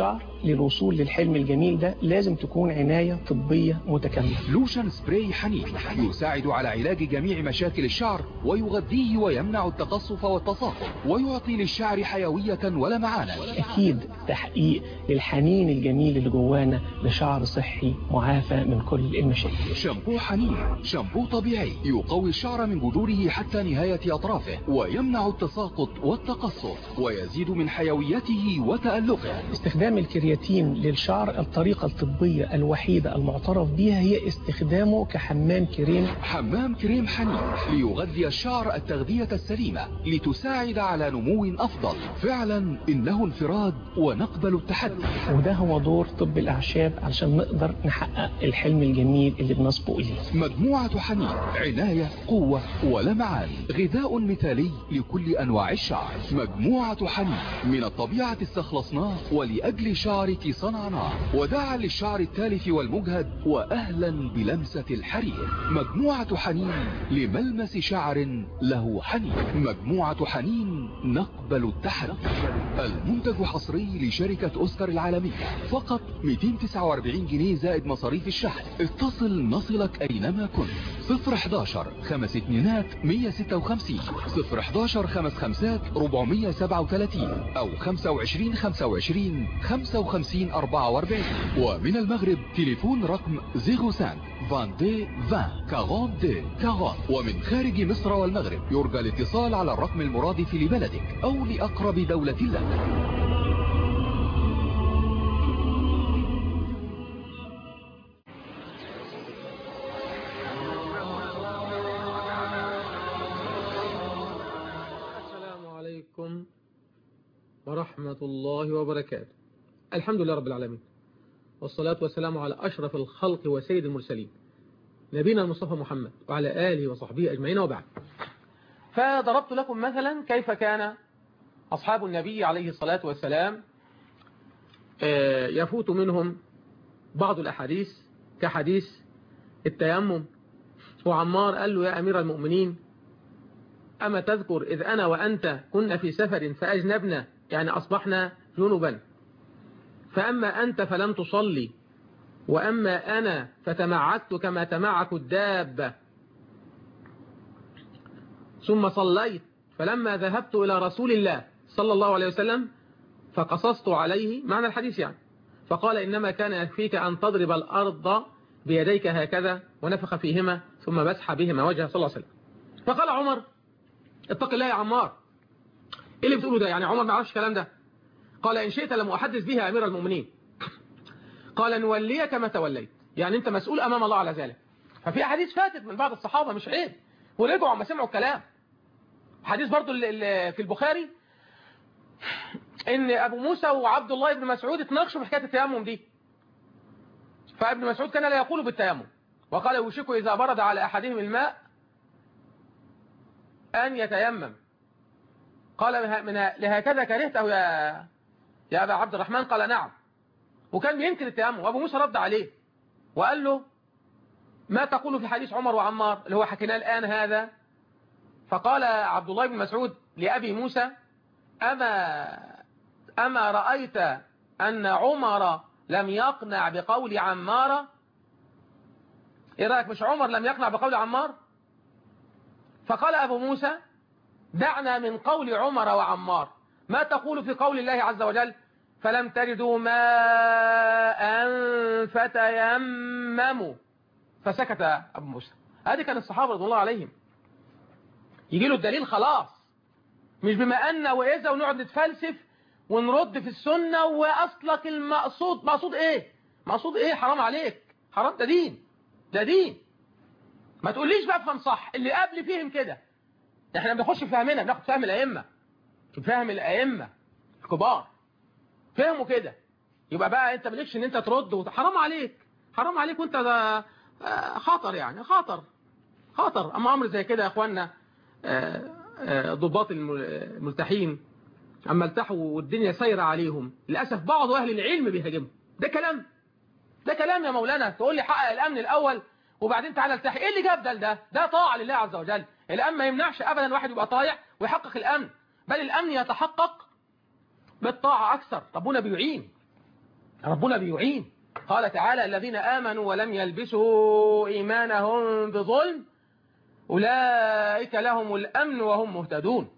للوصول للحلم الجميل ده لازم تكون عناية طبية متكاملة لوشن سبراي حنين يساعد على علاج جميع مشاكل الشعر ويغذيه ويمنع التقصف والتصاقم ويعطي للشعر حيوية ولمعانا أكيد تحقيق للحنين الجميل اللي جوانا لشعر صحي معافى من كل المشاكل شامبو حنين شامبو طبيعي يقوي الشعر من جذوره حتى نهاية أطرافه ويمنع التساقط والتقصف ويزيد من حيويته وتألقه استخدام الكرياتين للشعر الطريقة الطبية الوحيدة المعترف بها هي استخدامه كحمام كريم حمام كريم حنين ليغذي الشعر التغذية السليمة لتساعد على نمو أفضل فعلا إنه انفراد ونقبل التحدي وده هو دور طب الأعشاب علشان نقدر نحقق الحلم الجميل اللي بنصبو إليه مجموعة حنين عناية قوة ولمعان غذاء مثالي لكل أنواع الشعر مجموعة حنين من الطبيعة استخلصناه ولأجل شعرك صنعناه وداعا للشعر التالف والمجهد وأهلا بلمسة الحرير مجموعة حنين لملمس شعر له حنين مجموعة حنين نقبل التحدي المنتج حصري لشركة أوسكار العالمية فقط 249 جنيه زائد مصاريف الشحن اتصل نصلك أينما كنت 011 خمس اتنينات 156 011 خمس خمسات 437 أو 25 25 55 44 ومن المغرب تليفون رقم 05 22 20 42 40 ومن خارج مصر والمغرب يرجى الاتصال على الرقم المرادف لبلدك أو لأقرب دولة لك السلام عليكم ورحمة الله وبركاته الحمد لله رب العالمين والصلاة والسلام على أشرف الخلق وسيد المرسلين نبينا المصطفى محمد وعلى آله وصحبه أجمعين وبعد فضربت لكم مثلا كيف كان أصحاب النبي عليه الصلاة والسلام آه، يفوت منهم بعض الأحاديث كحديث التيمم وعمار قال له يا أمير المؤمنين أما تذكر إذ أنا وأنت كنا في سفر فأجنبنا يعني أصبحنا جنبا فأما أنت فلم تصلي وأما أنا فتمعكت كما تمعك الدابة ثم صليت فلما ذهبت إلى رسول الله صلى الله عليه وسلم فقصصت عليه معنى الحديث يعني فقال إنما كان يكفيك أن تضرب الأرض بيديك هكذا ونفخ فيهما ثم مسح بهما وجهه صلى الله عليه وسلم فقال عمر اتق الله يا عمار ايه اللي بتقوله ده يعني عمر ما يعرفش الكلام ده قال ان شئت لم احدث بها يا امير المؤمنين قال نوليك ما توليت يعني انت مسؤول امام الله على ذلك ففي احاديث فاتت من بعض الصحابه مش عيب ورجعوا ما سمعوا الكلام حديث برضو ال- ال- في البخاري ان ابو موسى وعبد الله بن مسعود اتناقشوا في حكايه التيمم دي فابن مسعود كان لا يقول بالتيمم وقال يوشك اذا برد على احدهم الماء أن يتيمم قال من- من لهكذا كرهته يا يا أبا عبد الرحمن قال نعم وكان بينكر التيمم وأبو موسى رد عليه وقال له ما تقول في حديث عمر وعمار اللي هو حكيناه الآن هذا فقال عبد الله بن مسعود لأبي موسى أما أما رأيت أن عمر لم يقنع بقول عمار إيه رأيك مش عمر لم يقنع بقول عمار فقال أبو موسى دعنا من قول عمر وعمار ما تقول في قول الله عز وجل فلم تجدوا ماء فتيمموا فسكت أبو موسى هذه كان الصحابة رضي الله عليهم يجي له الدليل خلاص مش بما أن وإذا ونقعد نتفلسف ونرد في السنة وأصلك المقصود مقصود إيه مقصود إيه حرام عليك حرام ده دين ده دين ما تقوليش بقى افهم صح اللي قبل فهم كده احنا بنخش في فهمنا بناخد فهم الائمه فهم الائمه الكبار فهموا كده يبقى بقى انت مالكش ان انت ترد وت- حرام عليك حرام عليك وانت ده آه، خطر يعني خطر خطر اما امر زي كده يا اخوانا آه، آه، ضباط الم- الملتحين اما التحوا والدنيا سايره عليهم للاسف بعض اهل العلم بيهاجمهم ده كلام ده كلام يا مولانا تقول لي حقق الامن الاول وبعدين تعالى التحي ايه اللي جاب ده ده ده طاعه لله عز وجل الامن ما يمنعش ابدا واحد يبقى طايع ويحقق الامن بل الامن يتحقق بالطاعه اكثر ربنا بيعين ربنا بيعين قال تعالى الذين آمنوا ولم يلبسوا إيمانهم بظلم أولئك لهم الأمن وهم مهتدون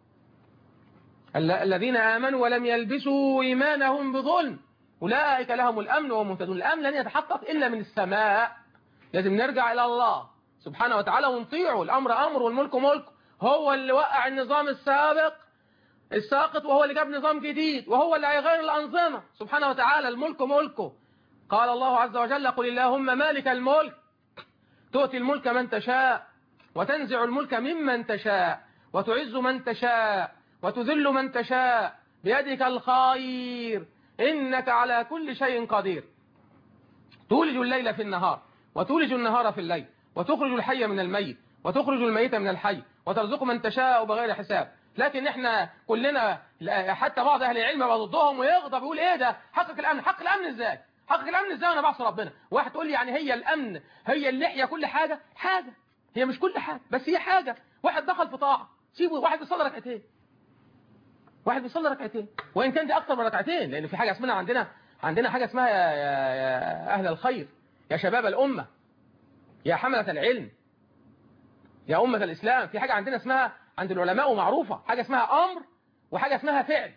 ال- الذين آمنوا ولم يلبسوا إيمانهم بظلم أولئك لهم الأمن وهم مهتدون الأمن لن يتحقق إلا من السماء لازم نرجع إلى الله سبحانه وتعالى ونطيعه الأمر أمر والملك ملك هو اللي وقع النظام السابق الساقط وهو اللي جاب نظام جديد وهو اللي هيغير الأنظمة سبحانه وتعالى الملك ملكه قال الله عز وجل قل اللهم مالك الملك تؤتي الملك من تشاء وتنزع الملك ممن تشاء وتعز من تشاء وتذل من تشاء بيدك الخير إنك على كل شيء قدير تولج الليل في النهار وتولج النهار في الليل وتخرج الحي من الميت وتخرج الميت من الحي وترزق من تشاء بغير حساب لكن احنا كلنا لا- حتى بعض اهل العلم بقى ضدهم ويغضب يقول ايه ده حقق الامن حقق الامن ازاي حقق الامن ازاي وانا بعصي ربنا واحد تقول لي يعني هي الامن هي اللحيه كل حاجه حاجه هي مش كل حاجه بس هي حاجه واحد دخل في طاعه سيبه واحد بيصلي ركعتين واحد بيصلي ركعتين وان كان دي اكتر من ركعتين لان في حاجه اسمها عندنا عندنا حاجه اسمها يا, يا, يا اهل الخير يا شباب الامه يا حمله العلم يا امه الاسلام في حاجه عندنا اسمها عند العلماء ومعروفه حاجه اسمها امر وحاجه اسمها فعل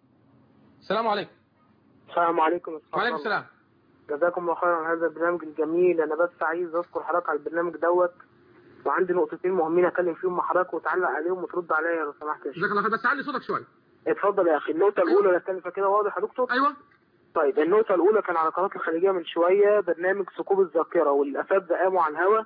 السلام عليكم السلام عليكم ورحمة وعليكم الله. السلام جزاكم الله خيرا على هذا البرنامج الجميل انا بس عايز اذكر حضرتك على البرنامج دوت وعندي نقطتين مهمين اتكلم فيهم مع حضرتك وتعلق عليهم وترد عليا لو سمحت يا شيخ جزاك الله خير بس علي صوتك شويه اتفضل يا اخي النقطه الاولى اللي اتكلم فيها كده واضح يا دكتور ايوه طيب النقطه الاولى كان على قناه الخليجيه من شويه برنامج ثقوب الذاكره والاساتذه قاموا على الهوا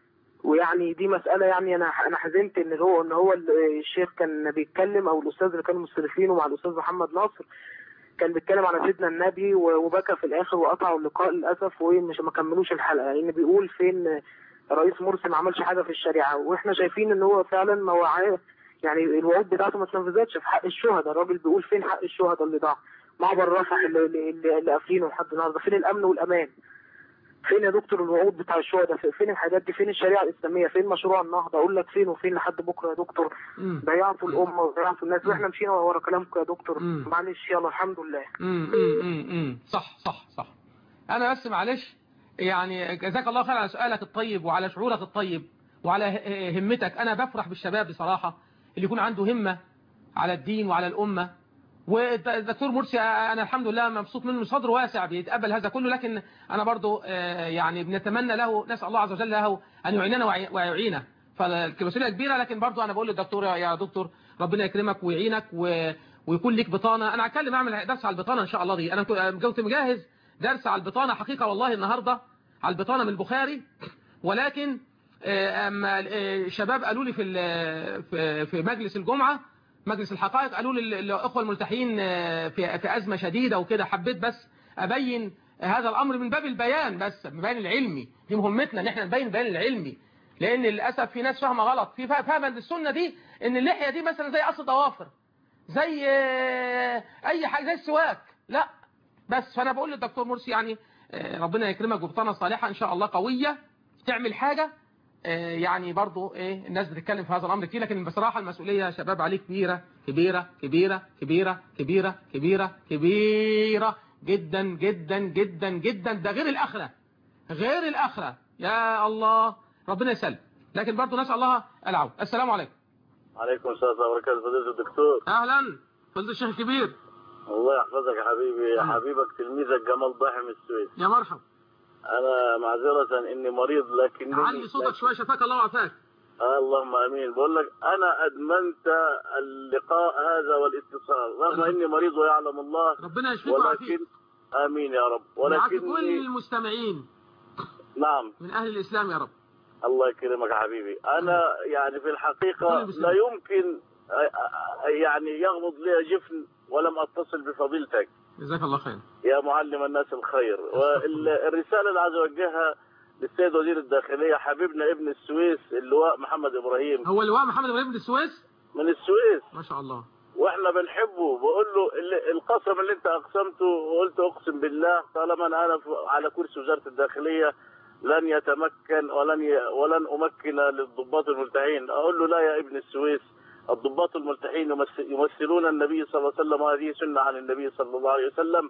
ويعني دي مساله يعني انا انا حزنت ان هو ان هو ال- الشيخ كان بيتكلم او الاستاذ اللي كانوا مستضيفينه مع الاستاذ محمد ناصر كان بيتكلم على سيدنا النبي و- وبكى في الاخر وقطعوا اللقاء للاسف ومش ما كملوش الحلقه لان يعني بيقول فين رئيس مرسي ما عملش حاجه في الشريعه واحنا شايفين ان هو فعلا ما وعاه يعني الوعود بتاعته ما اتنفذتش في حق الشهداء الراجل بيقول فين حق الشهداء اللي ضاع معبر رفح اللي, اللي, اللي, اللي قافلينه لحد النهارده فين الامن والامان فين يا دكتور الوعود بتاع الشهداء في- فين الحاجات دي فين الشريعه الاسلاميه فين مشروع النهضه اقول لك فين وفين لحد بكره يا دكتور مم. ضيعتوا الامه وضيعتوا الناس واحنا مشينا ورا كلامكم يا دكتور مم. معلش يلا الحمد لله امم امم امم امم صح صح صح انا بس معلش يعني جزاك الله خير على سؤالك الطيب وعلى شعورك الطيب وعلى ه- همتك انا بفرح بالشباب بصراحة اللي يكون عنده همة على الدين وعلى الأمة والدكتور مرسي انا الحمد لله مبسوط منه صدره واسع بيتقبل هذا كله لكن انا برضو آه، يعني بنتمنى له نسال الله عز وجل له ان يعيننا ويعي- ويعينه فالمسؤوليه كبيره لكن برضو انا بقول للدكتور يا- يا دكتور ربنا يكرمك ويعينك و... ويكون لك بطانه انا هتكلم اعمل درس على البطانه ان شاء الله دي انا كنت- كنت مجهز درس على البطانه حقيقه والله النهارده على البطانه من البخاري ولكن آه، اما آه، الشباب قالوا لي في ال- في في مجلس الجمعه مجلس الحقائق قالوا لي الاخوه الملتحين آه، في في ازمه شديده وكده حبيت بس ابين هذا الامر من باب البيان بس من البيان العلمي دي مهمتنا ان احنا نبين البيان العلمي لان للاسف في ناس فاهمه غلط في فا- فاهمه ان السنه دي ان اللحيه دي مثلا زي قص ضوافر زي آه، اي حاجه زي السواك لا بس فانا بقول للدكتور مرسي يعني آه، ربنا يكرمك ببطانه صالحه ان شاء الله قويه تعمل حاجه آه، يعني برضو ايه الناس بتتكلم في هذا الامر كتير لكن بصراحه المسؤوليه يا شباب عليه كبيره كبيره كبيره كبيره كبيره كبيره كبيره جدا جدا جدا جدا ده غير الاخره غير الاخره يا الله ربنا يسلم لكن برضو نسال الله العون السلام عليكم عليكم السلام ورحمة الله وبركاته فضيلة الدكتور اهلا فضل الشيخ الكبير الله يحفظك يا حبيبي يا أهلا. حبيبك تلميذك جمال ضاحي من السويس يا مرحبا أنا معذرة إني مريض لكن علي صوتك شويه شفاك الله وعافاك آه اللهم امين بقول لك انا ادمنت اللقاء هذا والاتصال رغم اني مريض ويعلم الله ربنا يشفيك ويعافيك ولكن امين يا رب ويعافي كل ولكني المستمعين نعم من اهل الاسلام يا رب الله يكرمك يا حبيبي انا يعني في الحقيقه كل المسلمين. لا يمكن آه، آه، يعني يغمض لي جفن ولم اتصل بفضيلتك جزاك الله خير يا معلم الناس الخير والرسالة اللي عايز أوجهها للسيد وزير الداخلية حبيبنا ابن السويس اللواء محمد إبراهيم هو اللواء محمد ابراهيم من السويس من السويس ما شاء الله واحنا بنحبه بقول له اللي- القسم اللي انت اقسمته وقلت اقسم بالله طالما انا أنا في- على كرسي وزاره الداخليه لن يتمكن ولن ي... ولن امكن للضباط الملتحين اقول له لا يا ابن السويس الضباط الملتحين يمثل... يمثلون النبي صلى الله عليه وسلم وهذه سنه عن النبي صلى الله عليه وسلم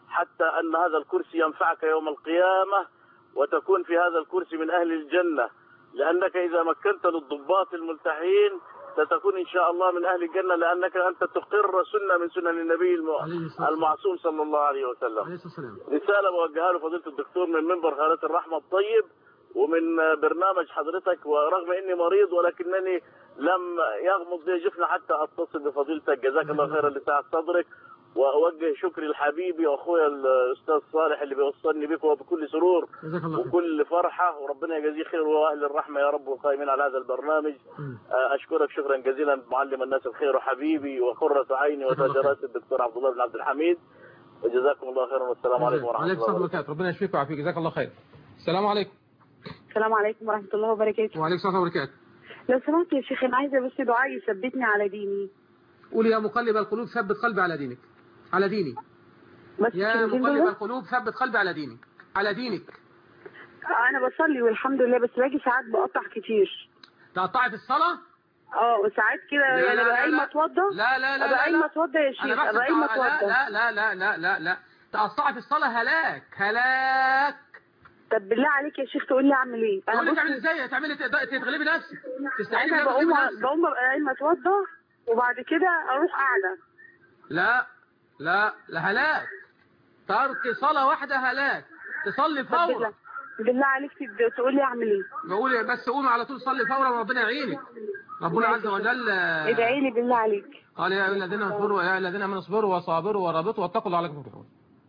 حتى أن هذا الكرسي ينفعك يوم القيامة وتكون في هذا الكرسي من أهل الجنة لأنك إذا مكنت للضباط الملتحين ستكون إن شاء الله من أهل الجنة لأنك أنت تقر سنة من سنن النبي الم- المعصوم صلى الله عليه وسلم رسالة بوجهها له فضيلة الدكتور من منبر خالة الرحمة الطيب ومن برنامج حضرتك ورغم اني مريض ولكنني لم يغمض لي جفن حتى اتصل بفضيلتك جزاك الله خيرا لسعة صدرك واوجه شكري لحبيبي واخويا الاستاذ صالح اللي بيوصلني بك وبكل سرور جزاك الله خير وكل فرحه وربنا يجزيه خير واهل الرحمه يا رب والقائمين على هذا البرنامج مم. اشكرك شكرا جزيلا معلم الناس الخير وحبيبي وقرة عيني جزاك الله وتاج راسي الدكتور عبد الله بن عبد الحميد وجزاكم الله خيرا والسلام عليكم ورحمه وعليكم الله السلام وبركاته وبركاته ربنا يشفيك ويعافيك جزاك الله خير السلام عليكم السلام عليكم ورحمة الله وبركاته وعليكم السلام وبركاته لو سمحت يا شيخ أنا عايزة بس دعاء يثبتني على ديني قول يا مقلب القلوب ثبت قلبي على دينك على ديني بس يا الكلمتين مقلب دول القلوب ثبت قلبي على دينك على دينك أنا بصلي والحمد لله بس باجي ساعات بقطع كتير تقطعت الصلاة اه وساعات كده لا، يعني لا، ابقى لا، قايمه لا. اتوضى لا لا لا ابقى لا, قايمه لا. اتوضى يا أنا شيخ بحسب ابقى قايمه لا اتوضى لا لا لا لا لا لا تقطعت الصلاة هلاك هلاك طب بالله عليك يا شيخ تقول لي اعمل ايه تقول لي انا تعملي بص ازاي تعملي تقدر- تغلبي نفسك تستعيني انا بالله بقوم تغلبي نفسك بقوم ببقى قايمه اتوضى وبعد كده اروح قاعده لا لا لا هلاك ترك صلاة واحدة هلاك تصلي طب فورا بالله بالله عليك تد- تقول لي اعمل ايه بقول بس قومي على طول صلي فورا وربنا يعينك ربنا عز وجل آه، ادعي لي بالله عليك قال يا أيها الذين اصبروا يا أيها الذين امنوا اصبروا وصابروا ورابطوا واتقوا الله لعلكم تفلحون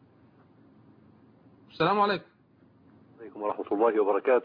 السلام عليكم عليكم ورحمة الله وبركاته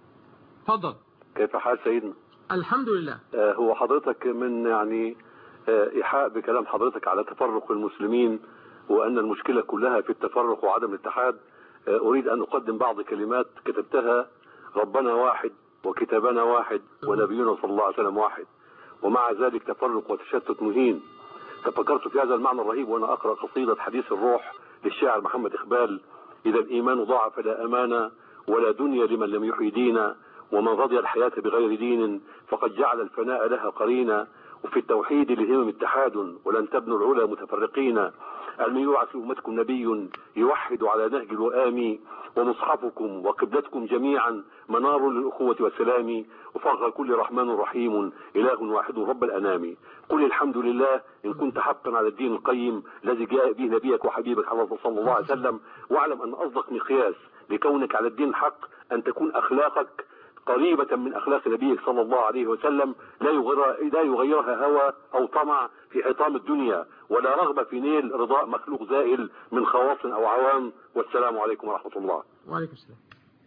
اتفضل كيف حال سيدنا الحمد لله آه هو حضرتك من يعني آه إيحاء بكلام حضرتك على تفرق المسلمين وأن المشكلة كلها في التفرق وعدم الاتحاد آه أريد أن أقدم بعض كلمات كتبتها ربنا واحد وكتابنا واحد ونبينا صلى الله عليه وسلم واحد ومع ذلك تفرق وتشتت مهين ففكرت في هذا المعنى الرهيب وأنا أقرأ قصيدة حديث الروح للشاعر محمد إقبال إذا الإيمان ضاع فلا أمان ولا دنيا لمن لم يحيي دينا ومن رضي الحياة بغير دين فقد جعل الفناء لها قرينا وفي التوحيد للهمم اتحاد ولن تبنوا العلا متفرقين ألم يبعث أمتكم نبي يوحد على نهج الوئام ومصحفكم وقبلتكم جميعا منار للأخوة والسلام وفرغ كل رحمن رحيم إله واحد رب الأنام قل الحمد لله إن كنت حقا على الدين القيم الذي جاء به نبيك وحبيبك صلى الله عليه وسلم واعلم أن أصدق مقياس لكونك على الدين الحق أن تكون أخلاقك قريبة من أخلاق نبيك صلى الله عليه وسلم لا يغير لا يغيرها هوى أو طمع في حطام الدنيا ولا رغبة في نيل رضاء مخلوق زائل من خواص أو عوام والسلام عليكم ورحمة الله وعليكم السلام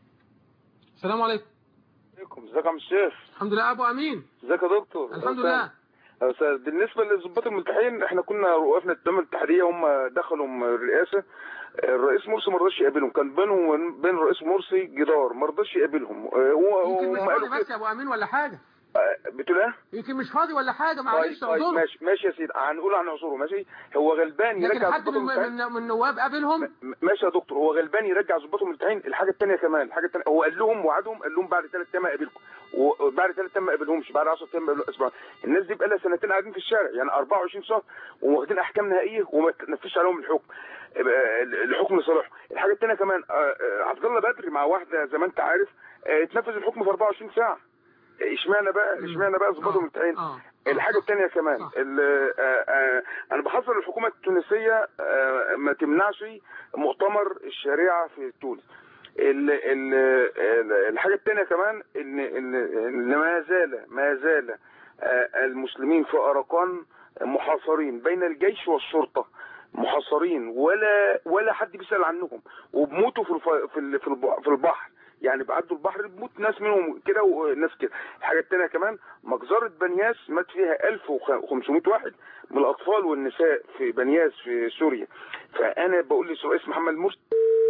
السلام عليكم عليكم ازيك يا عم الشيخ الحمد لله ابو امين ازيك يا دكتور الحمد لله يا استاذ بالنسبه للظباط الملتحين احنا كنا وقفنا قدام الاتحاديه هم دخلوا م- الرئاسه الرئيس مرسي ما رضاش يقابلهم كان بينه وبين الرئيس مرسي جدار ما رضاش يقابلهم اه، هو يمكن مش هم قالوا فاضي بس كده يا ابو امين ولا حاجه اه، بتقول ايه؟ يمكن مش فاضي ولا حاجه معلش طيب طيب اعذره ماشي ماشي يا سيدي هنقول عن عذره ماشي هو غلبان لكن يرجع حد ظباط من الملتحين من من النواب قابلهم م- ماشي يا دكتور هو غلبان يرجع ظباط الملتحين الحاجه الثانيه كمان الحاجه الثانيه هو قال لهم وعدهم قال لهم بعد ثلاث ايام اقابلكم وبعد ثلاث ايام ما قابلهمش بعد 10 ايام قابلوا اسبوع الناس دي بقى لها سنتين قاعدين في الشارع يعني 24 شهر وواخدين احكام نهائيه وما تنفذش عليهم الحكم يبقى الحكم لصالحهم الحاجه الثانيه كمان آه، آه، عبد الله بدر مع واحده زي ما انت عارف آه، اتنفذ الحكم في 24 ساعه اشمعنى بقى اشمعنى بقى ظباط الملتحين اه الحاجة الثانية كمان صح. ال- آه، آه، أنا بحذر الحكومة التونسية آه، ما تمنعش مؤتمر الشريعة في تونس ال ال ال- الحاجة الثانية كمان إن إن إن ما زال ما زال آه، المسلمين في أراكان محاصرين بين الجيش والشرطة محاصرين ولا ولا حد بيسأل عنهم وبموتوا في الف- في ال- في الب- في البحر يعني بيعدوا البحر بموت ناس منهم كده وناس كده الحاجه الثانيه كمان مجزره بنياس مات فيها 1500 واحد من الاطفال والنساء في بنياس في سوريا فانا بقول للرئيس محمد مرسي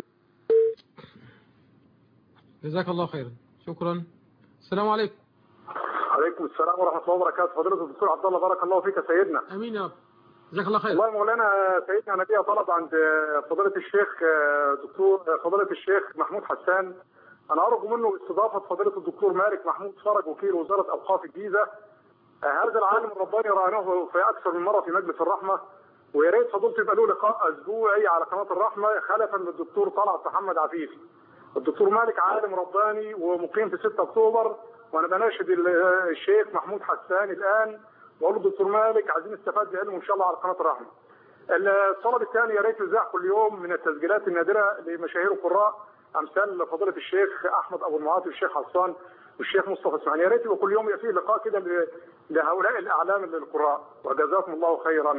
جزاك الله خيرا شكرا السلام عليكم عليكم السلام ورحمه الله وبركاته فضيله الدكتور عبد الله بارك الله فيك يا سيدنا امين يا رب جزاك الله خير والله يا مولانا سيدنا انا ليا طلب عند فضيله الشيخ دكتور فضيله الشيخ محمود حسان انا ارجو منه استضافه فضيله الدكتور مالك محمود فرج وكيل وزاره اوقاف الجيزه هذا العالم الرباني رأيناه في اكثر من مره في مجلس الرحمه ويا ريت فضيلته يبقى له لقاء اسبوعي على قناه الرحمه خلفا للدكتور طلعت محمد عفيفي. الدكتور مالك عالم رباني ومقيم في 6 اكتوبر وانا بناشد ال- الشيخ محمود حسان الان واقول له دكتور مالك عايزين نستفاد بعلمه ان شاء الله على قناه الرحمه. الطلب الثاني يا ريت يذاع كل يوم من التسجيلات النادره لمشاهير القراء امثال فضيله الشيخ احمد ابو المعاطي والشيخ حسان والشيخ مصطفى اسماعيل يا ريت يبقى كل يوم يبقى فيه لقاء كده ل- لهؤلاء الاعلام للقراء وجزاكم الله خيرا.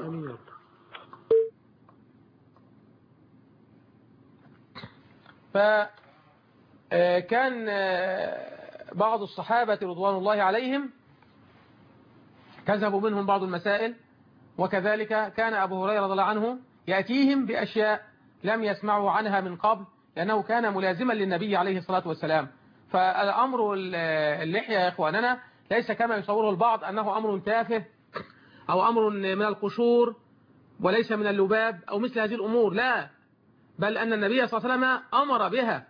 فكان بعض الصحابة رضوان الله عليهم كذبوا منهم بعض المسائل وكذلك كان أبو هريرة رضي الله عنه يأتيهم بأشياء لم يسمعوا عنها من قبل لأنه كان ملازما للنبي عليه الصلاة والسلام فالأمر اللحية يا إخواننا ليس كما يصوره البعض أنه أمر تافه أو أمر من القشور وليس من اللباب أو مثل هذه الأمور لا بل أن النبي صلى الله عليه وسلم أمر بها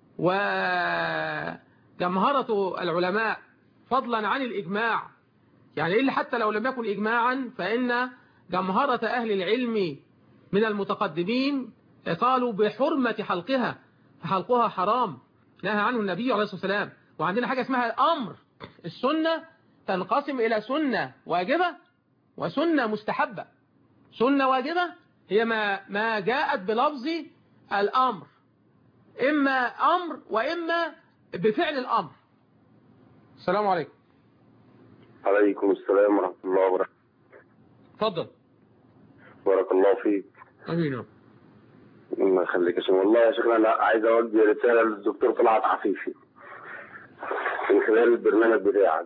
وجمهرة العلماء فضلا عن الإجماع يعني إلا حتى لو لم يكن إجماعا فإن جمهرة أهل العلم من المتقدمين قالوا بحرمة حلقها فحلقها حرام نهى عنه النبي عليه الصلاة والسلام وعندنا حاجة اسمها الأمر السنة تنقسم إلى سنة واجبة وسنة مستحبة سنة واجبة هي ما ما جاءت بلفظ الأمر إما أمر وإما بفعل الأمر السلام عليكم عليكم السلام ورحمة الله وبركاته اتفضل بارك الله فيك امين الله يخليك يا شيخ والله يا شيخنا انا عايز اوجه رساله للدكتور طلعت عفيفي من خلال البرنامج بتاعك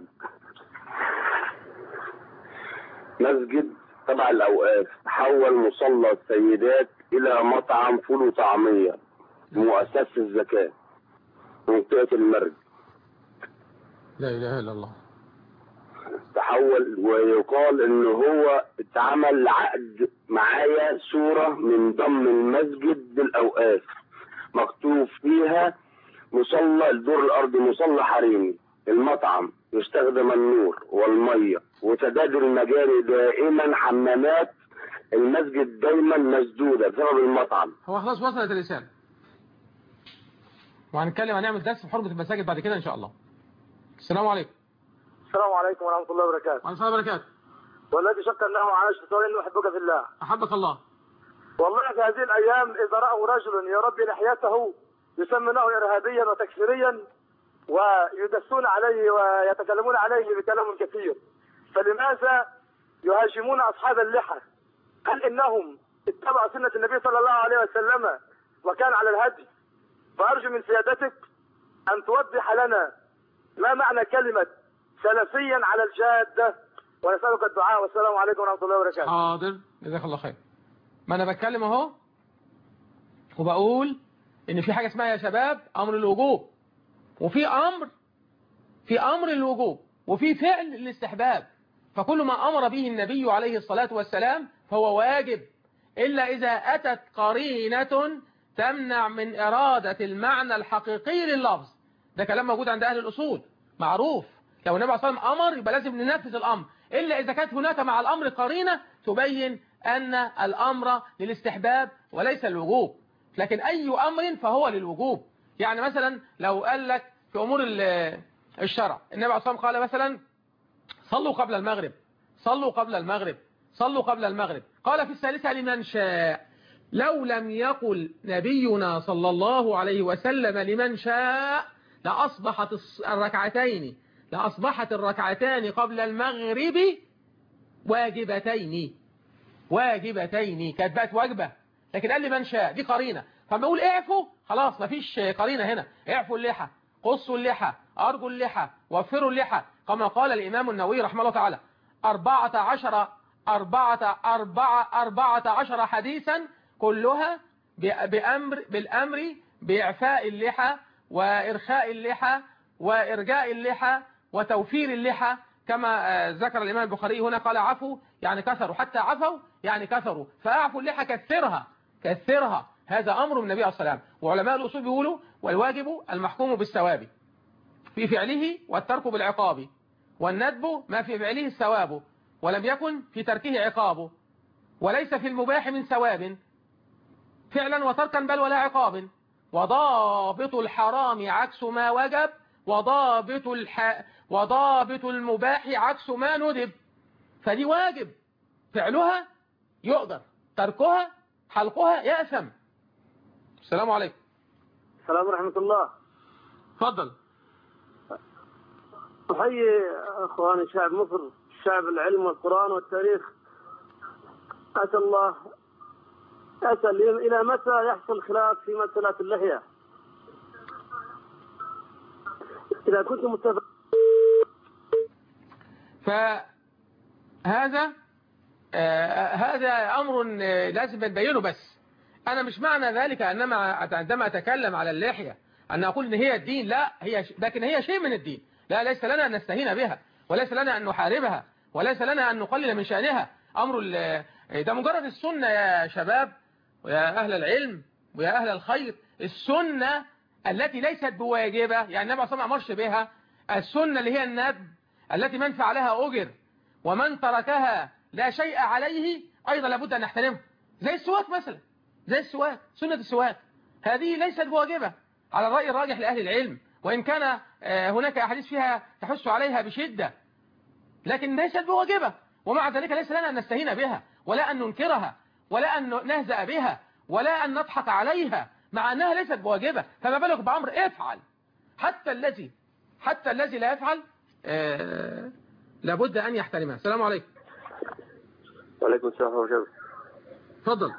مسجد تبع الاوقاف حول مصلى السيدات الى مطعم فول وطعميه مؤسسه الزكاه منطقه المرج لا اله الا الله تحول ويقال ان هو اتعمل عقد معايا صورة من ضمن المسجد بالاوقاف مكتوب فيها مصلى الدور الارضي مصلى حريمي المطعم يستخدم النور والمية وسداد المجاري دائما حمامات المسجد دايما مسدودة بسبب المطعم هو خلاص وصلت الرسالة وهنتكلم هنعمل درس في حرمة المساجد بعد كده ان شاء الله السلام عليكم السلام عليكم ورحمة الله وبركاته وعليكم السلام وبركاته والذي شك أنه عاش بسؤال أنه أحبك في الله أحبك الله والله في هذه الأيام إذا رأوا رجل يربي لحيته يسمونه إرهابيا وتكفيريا ويدسون عليه ويتكلمون عليه بكلام كثير فلماذا يهاجمون أصحاب اللحى هل إنهم اتبعوا سنة النبي صلى الله عليه وسلم وكان على الهدي فأرجو من سيادتك أن توضح لنا ما معنى كلمة سلفيا على الجادة ونسألك الدعاء والسلام عليكم ورحمة الله وبركاته حاضر جزاك الله خير ما انا بتكلم اهو وبقول ان في حاجة اسمها يا شباب امر الوجوب وفي امر في امر الوجوب وفي فعل الاستحباب فكل ما امر به النبي عليه الصلاة والسلام فهو واجب الا اذا اتت قرينة تمنع من ارادة المعنى الحقيقي لللفظ ده كلام موجود عند اهل الاصول معروف لو النبي صلى الله عليه وسلم امر يبقى لازم ننفذ الامر الا اذا كانت هناك مع الامر قرينة تبين ان الامر للاستحباب وليس الوجوب لكن اي امر فهو للوجوب يعني مثلا لو قال لك في امور الشرع النبي عليه الصلاه والسلام قال مثلا صلوا قبل المغرب صلوا قبل المغرب صلوا قبل المغرب قال في الثالثة لمن شاء لو لم يقل نبينا صلى الله عليه وسلم لمن شاء لأصبحت الركعتين لأصبحت الركعتان قبل المغرب واجبتين واجبتين كانت بقت واجبة لكن قال لمن شاء دي قرينة فما اقول اعفوا خلاص مفيش قرينة هنا اعفوا اللحى قصوا اللحى أرجوا اللحى وفروا اللحى كما قال الإمام النووي رحمه الله تعالى أربعة عشر أربعة أربعة أربعة عشر حديثا كلها بأمر بالأمر بإعفاء اللحى وإرخاء اللحى وإرجاء اللحى وتوفير اللحى كما ذكر الإمام البخاري هنا قال عفوا يعني كثروا حتى عفوا يعني كثروا فأعفوا اللحى كثرها كثرها هذا أمر من النبي عليه الصلاة والسلام وعلماء الأصول بيقولوا والواجب المحكوم بالثواب في فعله والترك بالعقاب والندب ما في فعله الثواب ولم يكن في تركه عقابه وليس في المباح من ثواب فعلا وتركا بل ولا عقاب وضابط الحرام عكس ما وجب وضابط الح... وضابط المباح عكس ما ندب فدي واجب فعلها يؤجر تركها حلقها يأثم السلام عليكم السلام ورحمة الله تفضل أحيي أخواني شعب مصر شعب العلم والقرآن والتاريخ أسأل الله أسأل إلى متى يحصل خلاف في مسألة اللحية إذا كنت متفق فهذا آه هذا أمر آه، لازم نبينه بس أنا مش معنى ذلك أنما عندما أتكلم على اللحية أن أقول إن هي الدين لا هي ش... لكن هي شيء من الدين لا ليس لنا أن نستهين بها وليس لنا أن نحاربها وليس لنا أن نقلل من شأنها أمر ال... ده مجرد السنة يا شباب ويا أهل العلم ويا أهل الخير السنة التي ليست بواجبة يعني النبي صلى الله عليه وسلم بها السنة اللي هي الندب التي من فعلها أجر ومن تركها لا شيء عليه أيضا لابد أن نحترمه زي السواك مثلا زي السواك سنة السواك هذه ليست بواجبة على الرأي الراجح لأهل العلم وإن كان آه، هناك أحاديث فيها تحث عليها بشدة لكن ليست بواجبة ومع ذلك ليس لنا أن نستهين بها ولا أن ننكرها ولا أن نهزأ بها ولا أن نضحك عليها مع أنها ليست بواجبة فما بالك بأمر افعل حتى الذي حتى الذي لا يفعل آه لابد أن يحترمها السلام عليكم وعليكم السلام ورحمة الله تفضل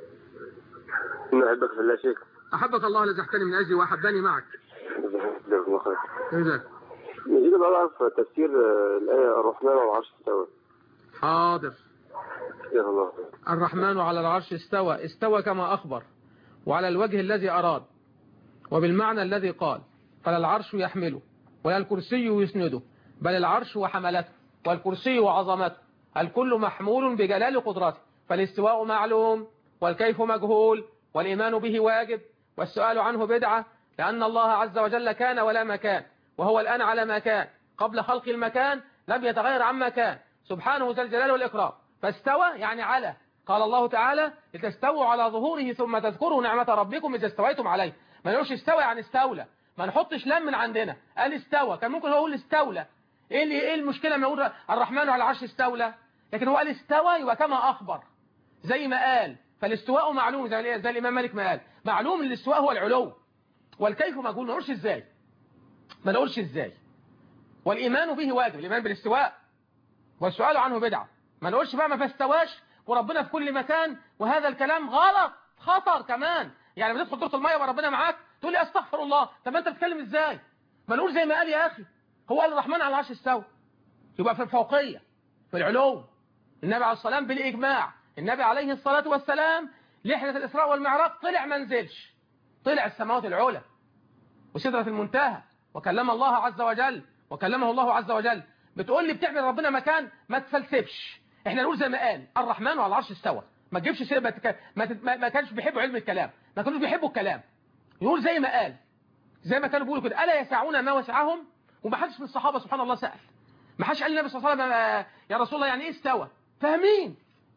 إن أحبك في الله شيخ أحبك الله الذي احتني من أجلي وأحبني معك جزاك الله خير جزاك نجيب بقى أعرف تفسير آه، الآية الرحمن على العرش استوى حاضر جزاك الله خير الرحمن على العرش استوى استوى كما أخبر وعلى الوجه الذي أراد وبالمعنى الذي قال فلا العرش يحمله ولا الكرسي يسنده بل العرش وحملته والكرسي وعظمته الكل محمول بجلال قدرته فالاستواء معلوم والكيف مجهول والإيمان به واجب والسؤال عنه بدعة لأن الله عز وجل كان ولا مكان وهو الآن على ما كان قبل خلق المكان لم يتغير عما كان سبحانه ذا الجلال والإكرام فاستوى يعني على قال الله تعالى لتستووا على ظهوره ثم تذكروا نعمة ربكم إذا استويتم عليه ما نقولش استوى يعني استولى ما نحطش لم من عندنا قال استوى كان ممكن هو يقول استولى ايه اللي ايه المشكله لما يقول الرحمن على العرش استولى لكن هو قال استوى يبقى كما اخبر زي ما قال فالاستواء معلوم زي, زي الامام مالك ما قال معلوم ان الاستواء هو العلو والكيف مجهول ما نقولش ازاي ما نقولش ازاي والايمان به واجب الايمان بالاستواء والسؤال عنه بدعه ما نقولش بقى ما فاستواش وربنا في كل مكان وهذا الكلام غلط خطر كمان يعني لما تدخل دورة المية وربنا معاك تقول لي استغفر الله طب انت بتتكلم ازاي ما نقول زي ما قال يا اخي هو قال الرحمن على العرش استوى يبقى في الفوقية في العلو النبي عليه الصلاة والسلام بالإجماع النبي عليه الصلاة والسلام لحية الإسراء والمعراج طلع ما نزلش طلع السماوات العلى وسدرة المنتهى وكلم الله عز وجل وكلمه الله عز وجل بتقول لي بتعمل ربنا مكان ما تفلسفش احنا نقول زي ما قال الرحمن على العرش استوى ما تجيبش سيره ما, تك... ما, تت... ما... ما كانش بيحبوا علم الكلام ما كانوش بيحبوا الكلام يقول زي ما قال زي ما كانوا بيقولوا كده الا يسعون ما وسعهم وما حدش من الصحابه سبحان الله سال ما حدش قال للنبي صلى الله عليه وسلم يا رسول الله يعني ايه استوى فاهمين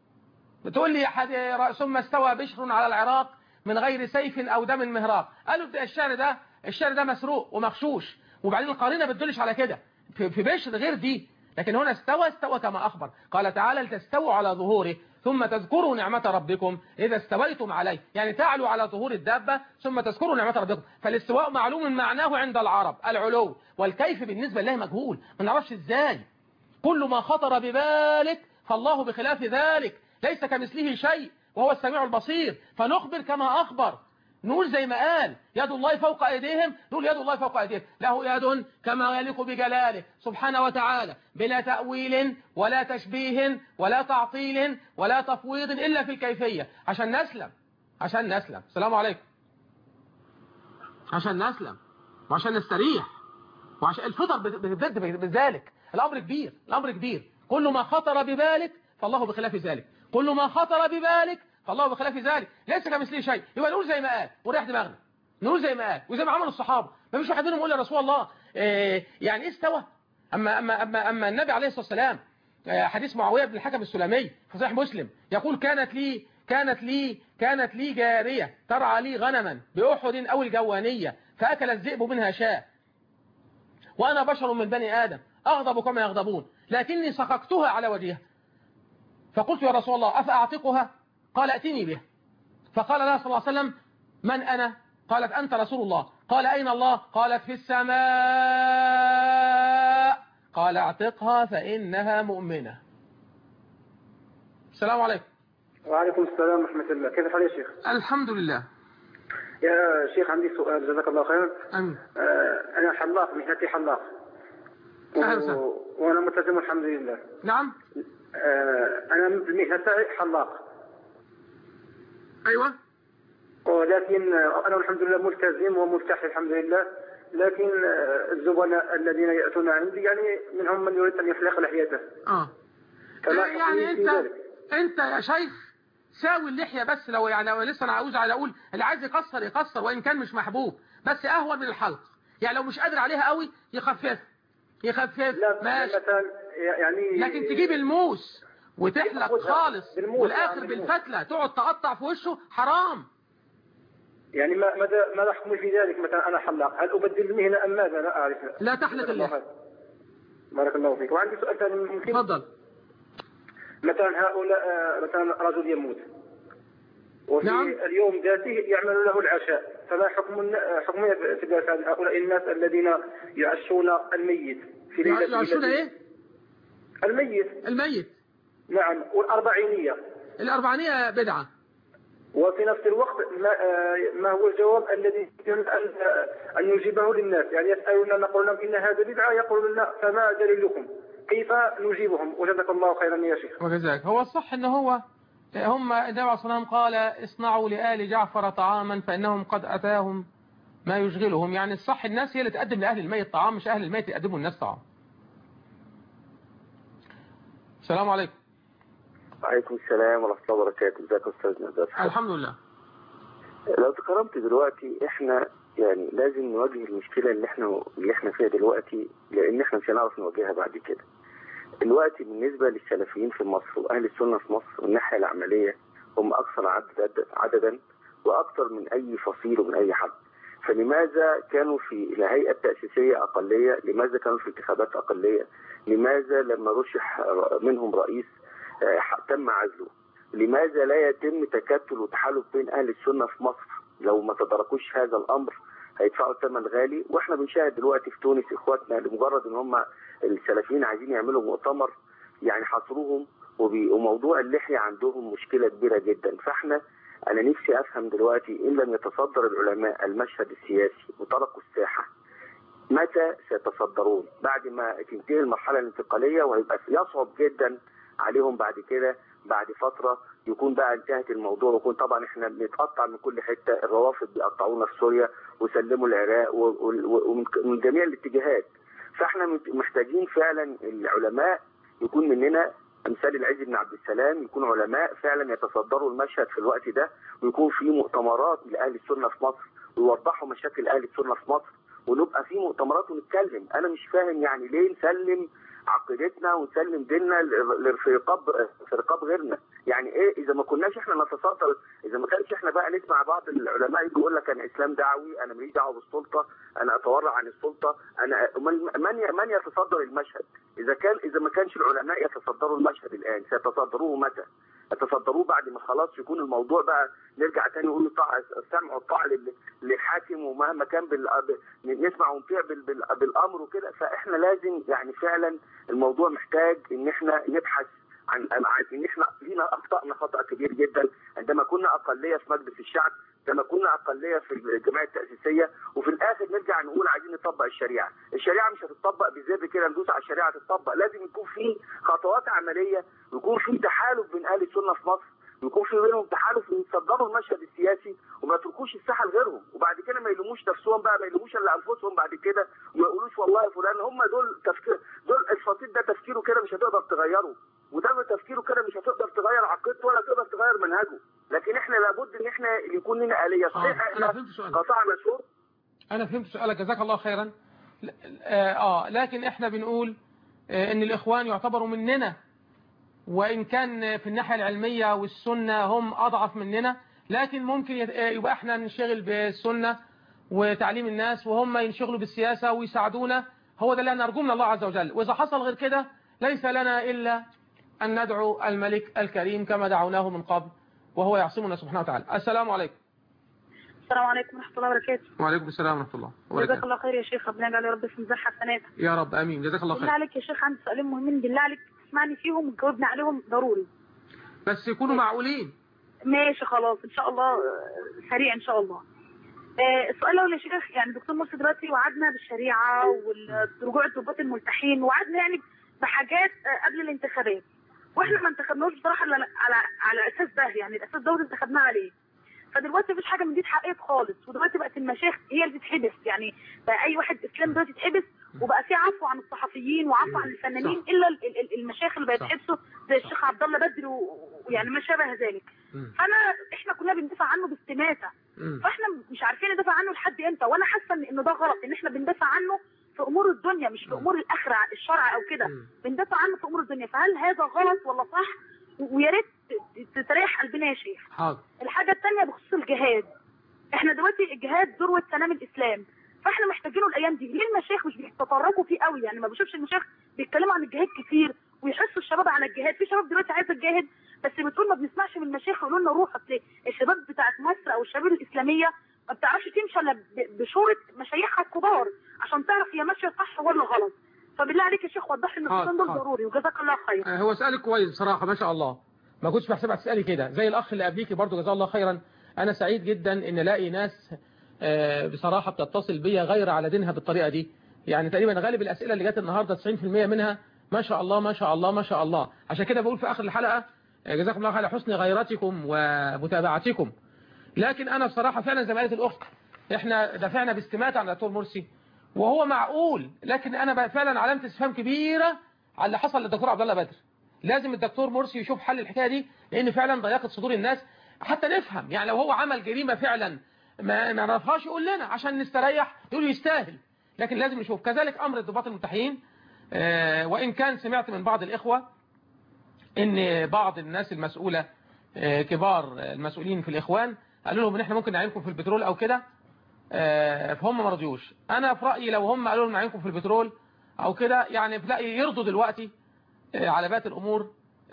بتقول لي حد ثم استوى بشر على العراق من غير سيف او دم مهراق قالوا ده الشعر ده الشعر ده مسروق ومغشوش وبعدين القرينه بتدلش على كده في في بشر غير دي لكن هنا استوى استوى كما أخبر قال تعالى لتستووا على ظهوره ثم تذكروا نعمة ربكم إذا استويتم عليه يعني تعلوا على ظهور الدابة ثم تذكروا نعمة ربكم فالاستواء معلوم معناه عند العرب العلو والكيف بالنسبة لله مجهول ما نعرفش إزاي كل ما خطر ببالك فالله بخلاف ذلك ليس كمثله شيء وهو السميع البصير فنخبر كما أخبر نقول زي ما قال يد الله فوق أيديهم نقول يد الله فوق أيديهم له يد كما يليق بجلاله سبحانه وتعالى بلا تأويل ولا تشبيه ولا تعطيل ولا تفويض إلا في الكيفية عشان نسلم عشان نسلم السلام عليكم عشان نسلم وعشان نستريح وعشان الفطر بجد بذلك الأمر كبير الأمر كبير كل ما خطر ببالك فالله بخلاف ذلك كل ما خطر ببالك فالله بخلاف ذلك ليس كمثله شيء يبقى نقول زي ما قال وريح دماغنا نقول زي ما قال وزي ما عملوا الصحابه ما فيش واحد منهم يقول يا رسول الله إيه يعني ايه استوى اما اما اما اما النبي عليه الصلاه والسلام آه، حديث معاوية بن الحكم السلمي في صحيح مسلم يقول كانت لي كانت لي كانت لي جارية ترعى لي غنما بأحد أو الجوانية فأكل الذئب منها شاة وأنا بشر من بني آدم أغضب كما يغضبون لكني سققتها على وجهها فقلت يا رسول الله أفأعتقها قال ائتني بها فقال لها صلى الله عليه وسلم من أنا قالت أنت رسول الله قال أين الله قالت في السماء قال اعتقها فإنها مؤمنة السلام عليكم وعليكم السلام ورحمة الله كيف الحال يا شيخ الحمد لله يا شيخ عندي سؤال جزاك الله خيرا أمين آه، أنا حلاق مهنتي حلاق أهلا و- وسهلا. وأنا ملتزم الحمد لله نعم آه، أنا المهنة تاعي حلاق أيوة ولكن آه، أنا الحمد لله ملتزم ومرتاح الحمد لله لكن آه، الزبناء الذين يأتون عندي يعني منهم من يريد أن يحلق لحيته آه فما يعني حكمي في أنت ذلك؟ أنت يا شيخ ساوي اللحية بس لو يعني لو لسه أنا عاوز على أقول اللي عايز يقصر يقصر وإن كان مش محبوب بس أهون من الحلق يعني لو مش قادر عليها قوي يخفف يخفف ماشي مثلا يعني لكن تجيب الموس وتحلق تاخدها خالص بالموس، والآخر يعني بالموس. بالفتلة تقعد تقطع في وشه حرام يعني ما ماذا ماذا حكمي في ذلك مثلا أنا حلاق هل أبدل المهنة أم ماذا لا أعرف لا تحلق جزاك الله اللحية. خير. بارك الله فيك وعندي سؤال ثاني ممكن تفضل مثلا هؤلاء آه، مثلا رجل يموت وفي نعم. اليوم ذاته يعمل له العشاء فما حكم الن- آه، حكم في ذلك عن هؤلاء الناس الذين يعشون الميت في ليلة يعشون التي- إيه الميت الميت نعم والأربعينية الأربعينية بدعة وفي نفس الوقت ما, آه، ما هو الجواب الذي يمكن أن آه، أن يجيبه للناس يعني يسألون نقول لهم إن هذا بدعة يقولون لا فما دليلكم كيف نجيبهم وجزاك الله خيرا يا شيخ وجزاك هو الصح ان هو هم النبي عليه الصلاة والسلام قال اصنعوا لآل جعفر طعاما فإنهم قد أتاهم ما يشغلهم يعني الصح الناس هي اللي تقدم لأهل الميت طعام مش أهل الميت يقدموا الناس طعام السلام عليكم وعليكم السلام ورحمة الله وبركاته ازيك يا استاذ نزار الحمد لله لو تكرمت دلوقتي احنا يعني لازم نواجه المشكلة اللي احنا اللي احنا فيها دلوقتي لان احنا مش هنعرف نواجهها بعد كده دلوقتي بالنسبة للسلفيين في مصر واهل السنة في مصر من الناحية العملية هم اكثر عدد عددا واكثر من اي فصيل ومن اي حد فلماذا كانوا في الهيئة التأسيسية أقلية لماذا كانوا في انتخابات أقلية لماذا لما رشح منهم رئيس آه، تم عزله لماذا لا يتم تكتل وتحالف بين أهل السنة في مصر لو ما تدركوش هذا الأمر هيدفعوا ثمن غالي واحنا بنشاهد دلوقتي في تونس اخواتنا لمجرد ان هم السلفيين عايزين يعملوا مؤتمر يعني حصروهم وبي- وموضوع اللحية عندهم مشكلة كبيرة جدا فاحنا انا نفسي افهم دلوقتي ان لم يتصدر العلماء المشهد السياسي وطرقوا الساحة متى سيتصدرون بعد ما تنتهي المرحلة الانتقالية وهيبقى يصعب جدا عليهم بعد كده بعد فترة يكون بقى انتهت الموضوع ويكون طبعا احنا بنتقطع من كل حتة الروافد بيقطعونا في سوريا وسلموا العراق و- و- ومن من جميع الاتجاهات فاحنا مت- محتاجين فعلا العلماء يكون مننا امثال العز بن عبد السلام يكون علماء فعلا يتصدروا المشهد في الوقت ده ويكون في مؤتمرات لاهل السنه في مصر ويوضحوا مشاكل اهل السنه في مصر ونبقى في مؤتمرات ونتكلم انا مش فاهم يعني ليه نسلم عقيدتنا ونسلم ديننا ل- ل- في رقاب في رقاب غيرنا يعني ايه اذا ما كناش احنا نتصدر اذا ما كانش احنا بقى نسمع بعض العلماء يجي يقول لك انا اسلام دعوي انا ماليش دعوه بالسلطه انا اتورع عن السلطه انا من من من يتصدر المشهد اذا كان اذا ما كانش العلماء يتصدروا المشهد الان سيتصدروه متى يتصدروه بعد ما خلاص يكون الموضوع بقى نرجع تاني نقول الطاعة السمع والطاعة لل- للحاكم ومهما كان بال... ب- نسمع ونطيع بال... بال... بالامر وكده فاحنا لازم يعني فعلا الموضوع محتاج ان احنا نبحث عن عن- ان احنا لينا اخطانا خطا كبير جدا عندما كنا اقليه في مجلس الشعب عندما كنا اقليه في الجمعيه التاسيسيه وفي الاخر نرجع نقول عايزين نطبق الشريعه، الشريعه مش هتطبق بزر كده ندوس على الشريعه تطبق، لازم يكون في خطوات عمليه ويكون في تحالف بين اهل السنه في مصر ويكون في بينهم تحالف يتصدروا المشهد السياسي وما يتركوش الساحه لغيرهم وبعد كده ما يلوموش نفسهم بقى ما يلوموش الا انفسهم بعد كده وما يقولوش والله فلان هم دول تفكير دول الفصيل ده تفكيره كده مش هتقدر تغيره وده من تفكيره كده مش هتقدر تغير عقيدته ولا تقدر تغير منهجه لكن احنا لابد ان احنا يكون لنا اليه صحيح أنا احنا فهمت سؤالك. قطعنا شوط أنا فهمت سؤالك جزاك الله خيرا ل- آه, آه لكن إحنا بنقول آه إن الإخوان يعتبروا مننا وإن كان في الناحية العلمية والسنة هم أضعف مننا لكن ممكن يت- يبقى احنا ننشغل بالسنة وتعليم الناس وهم ينشغلوا بالسياسة ويساعدونا هو ده اللي نرجو من الله عز وجل وإذا حصل غير كده ليس لنا إلا أن ندعو الملك الكريم كما دعوناه من قبل وهو يعصمنا سبحانه وتعالى السلام عليكم السلام عليكم ورحمة الله وبركاته وعليكم السلام ورحمة الله جزاك وبركاته الله خير يا شيخ ربنا يجعل يا رب في ميزان حسناتك يا رب آمين جزاك الله بالله خير عليك يا شيخ عندي سؤالين مهمين بالله عليك تسمعني فيهم وتجاوبني عليهم ضروري بس يكونوا معقولين ماشي خلاص ان شاء الله آه، سريع ان شاء الله آه، السؤال الاول يا شيخ يعني دكتور مرسي دلوقتي وعدنا بالشريعه ورجوع الضباط الملتحين وعدنا يعني بحاجات آه، قبل الانتخابات واحنا ما انتخبناش بصراحه إلا على على اساس ده يعني الاساس ده اللي انتخبناه عليه فدلوقتي مفيش حاجه من دي اتحققت خالص ودلوقتي بقت المشايخ هي اللي تتحبس يعني بقى اي واحد اسلام دلوقتي يتحبس وبقى في عفو عن الصحفيين وعفو عن الفنانين صح. الا ال- ال- المشايخ اللي بيتحبسوا زي الشيخ عبد الله بدر و- ويعني ما شابه ذلك فانا احنا كلنا بندافع عنه باستماتة فاحنا مش عارفين ندافع عنه لحد امتى وانا حاسه ان إن ده غلط ان احنا بندافع عنه في امور الدنيا مش في امور الاخره الشرع او كده بندافع عنه في امور الدنيا فهل هذا غلط ولا صح و- ويا ريت ت- تريح قلبنا يا شيخ حاضر الحاجه الثانيه بخصوص الجهاد احنا دلوقتي الجهاد ذروه سلام الاسلام فاحنا محتاجينه الايام دي ليه المشايخ مش بيتطرقوا فيه قوي يعني ما بشوفش المشايخ بيتكلموا عن الجهاد كتير ويحسوا الشباب على الجهاد في شباب دلوقتي عايزه تجاهد بس بتقول ما بنسمعش من المشايخ يقولوا لنا روح اصل الشباب بتاعت مصر او الشباب الاسلاميه ما بتعرفش تمشي الا ب- بشوره مشايخها الكبار عشان تعرف هي ماشيه صح ولا غلط فبالله عليك يا شيخ وضح لي النقطتين دول حاضر. ضروري وجزاك الله خير آه، هو سؤالك كويس بصراحة ما شاء الله ما كنتش بحسبها تسألي كده زي الأخ اللي قبليكي برضو جزاه الله خيرا أنا سعيد جدا إن الاقي ناس آه، بصراحة بتتصل بيا غير على دينها بالطريقة دي يعني تقريبا غالب الأسئلة اللي جت النهاردة 90% منها ما شاء الله ما شاء الله ما شاء الله عشان كده بقول في آخر الحلقة آه، جزاكم الله خير على حسن غيرتكم ومتابعتكم لكن أنا بصراحة فعلا زي ما قالت الأخت إحنا دافعنا باستماتة عن الدكتور مرسي وهو معقول لكن أنا بقى فعلا علامة استفهام كبيرة على اللي حصل للدكتور عبد الله بدر لازم الدكتور مرسي يشوف حل الحكايه دي لان فعلا ضيقت صدور الناس حتى نفهم يعني لو هو عمل جريمه فعلا ما ما نعرفهاش يقول لنا عشان نستريح يقول يستاهل لكن لازم نشوف كذلك امر الضباط المتحيين آه، وان كان سمعت من بعض الاخوه ان بعض الناس المسؤوله آه، كبار المسؤولين في الاخوان قالوا لهم ان احنا ممكن نعينكم في البترول او كده آه، فهم ما رضيوش انا في رايي لو هم قالوا لهم نعينكم في البترول او كده يعني لا يرضوا دلوقتي آه، على بات الامور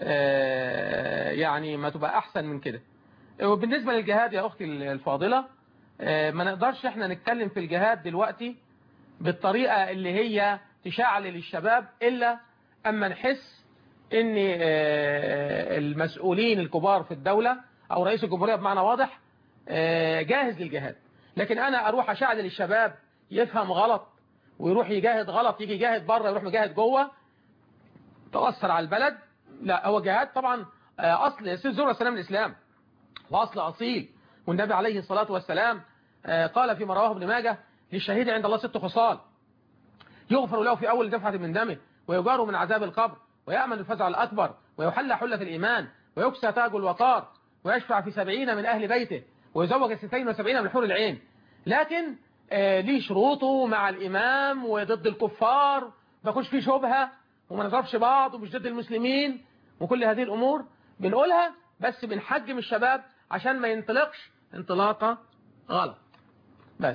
آه، يعني ما تبقى احسن من كده وبالنسبه للجهاد يا اختي الفاضله آه، ما نقدرش احنا نتكلم في الجهاد دلوقتي بالطريقه اللي هي تشعل للشباب الا اما نحس ان آه، المسؤولين الكبار في الدوله او رئيس الجمهوريه بمعنى واضح آه، جاهز للجهاد لكن انا اروح اشعل للشباب يفهم غلط ويروح يجاهد غلط يجي يجاهد بره يروح مجاهد جوه تأثر على البلد لا هو جهاد طبعا آه، أصل سيد زور السلام الإسلام وأصل أصيل والنبي عليه الصلاة والسلام آه، قال فيما رواه ابن ماجه للشهيد عند الله ست خصال يغفر له في أول دفعة من دمه ويجار من عذاب القبر ويأمن الفزع الأكبر ويحل حلة الإيمان ويكسى تاج الوقار ويشفع في سبعين من أهل بيته ويزوج ستين وسبعين من حور العين لكن آه، ليه شروطه مع الإمام وضد الكفار ما يكونش فيه شبهة وما نضربش بعض ومش ضد المسلمين وكل هذه الأمور بنقولها بس بنحجم الشباب عشان ما ينطلقش انطلاقة غلط بس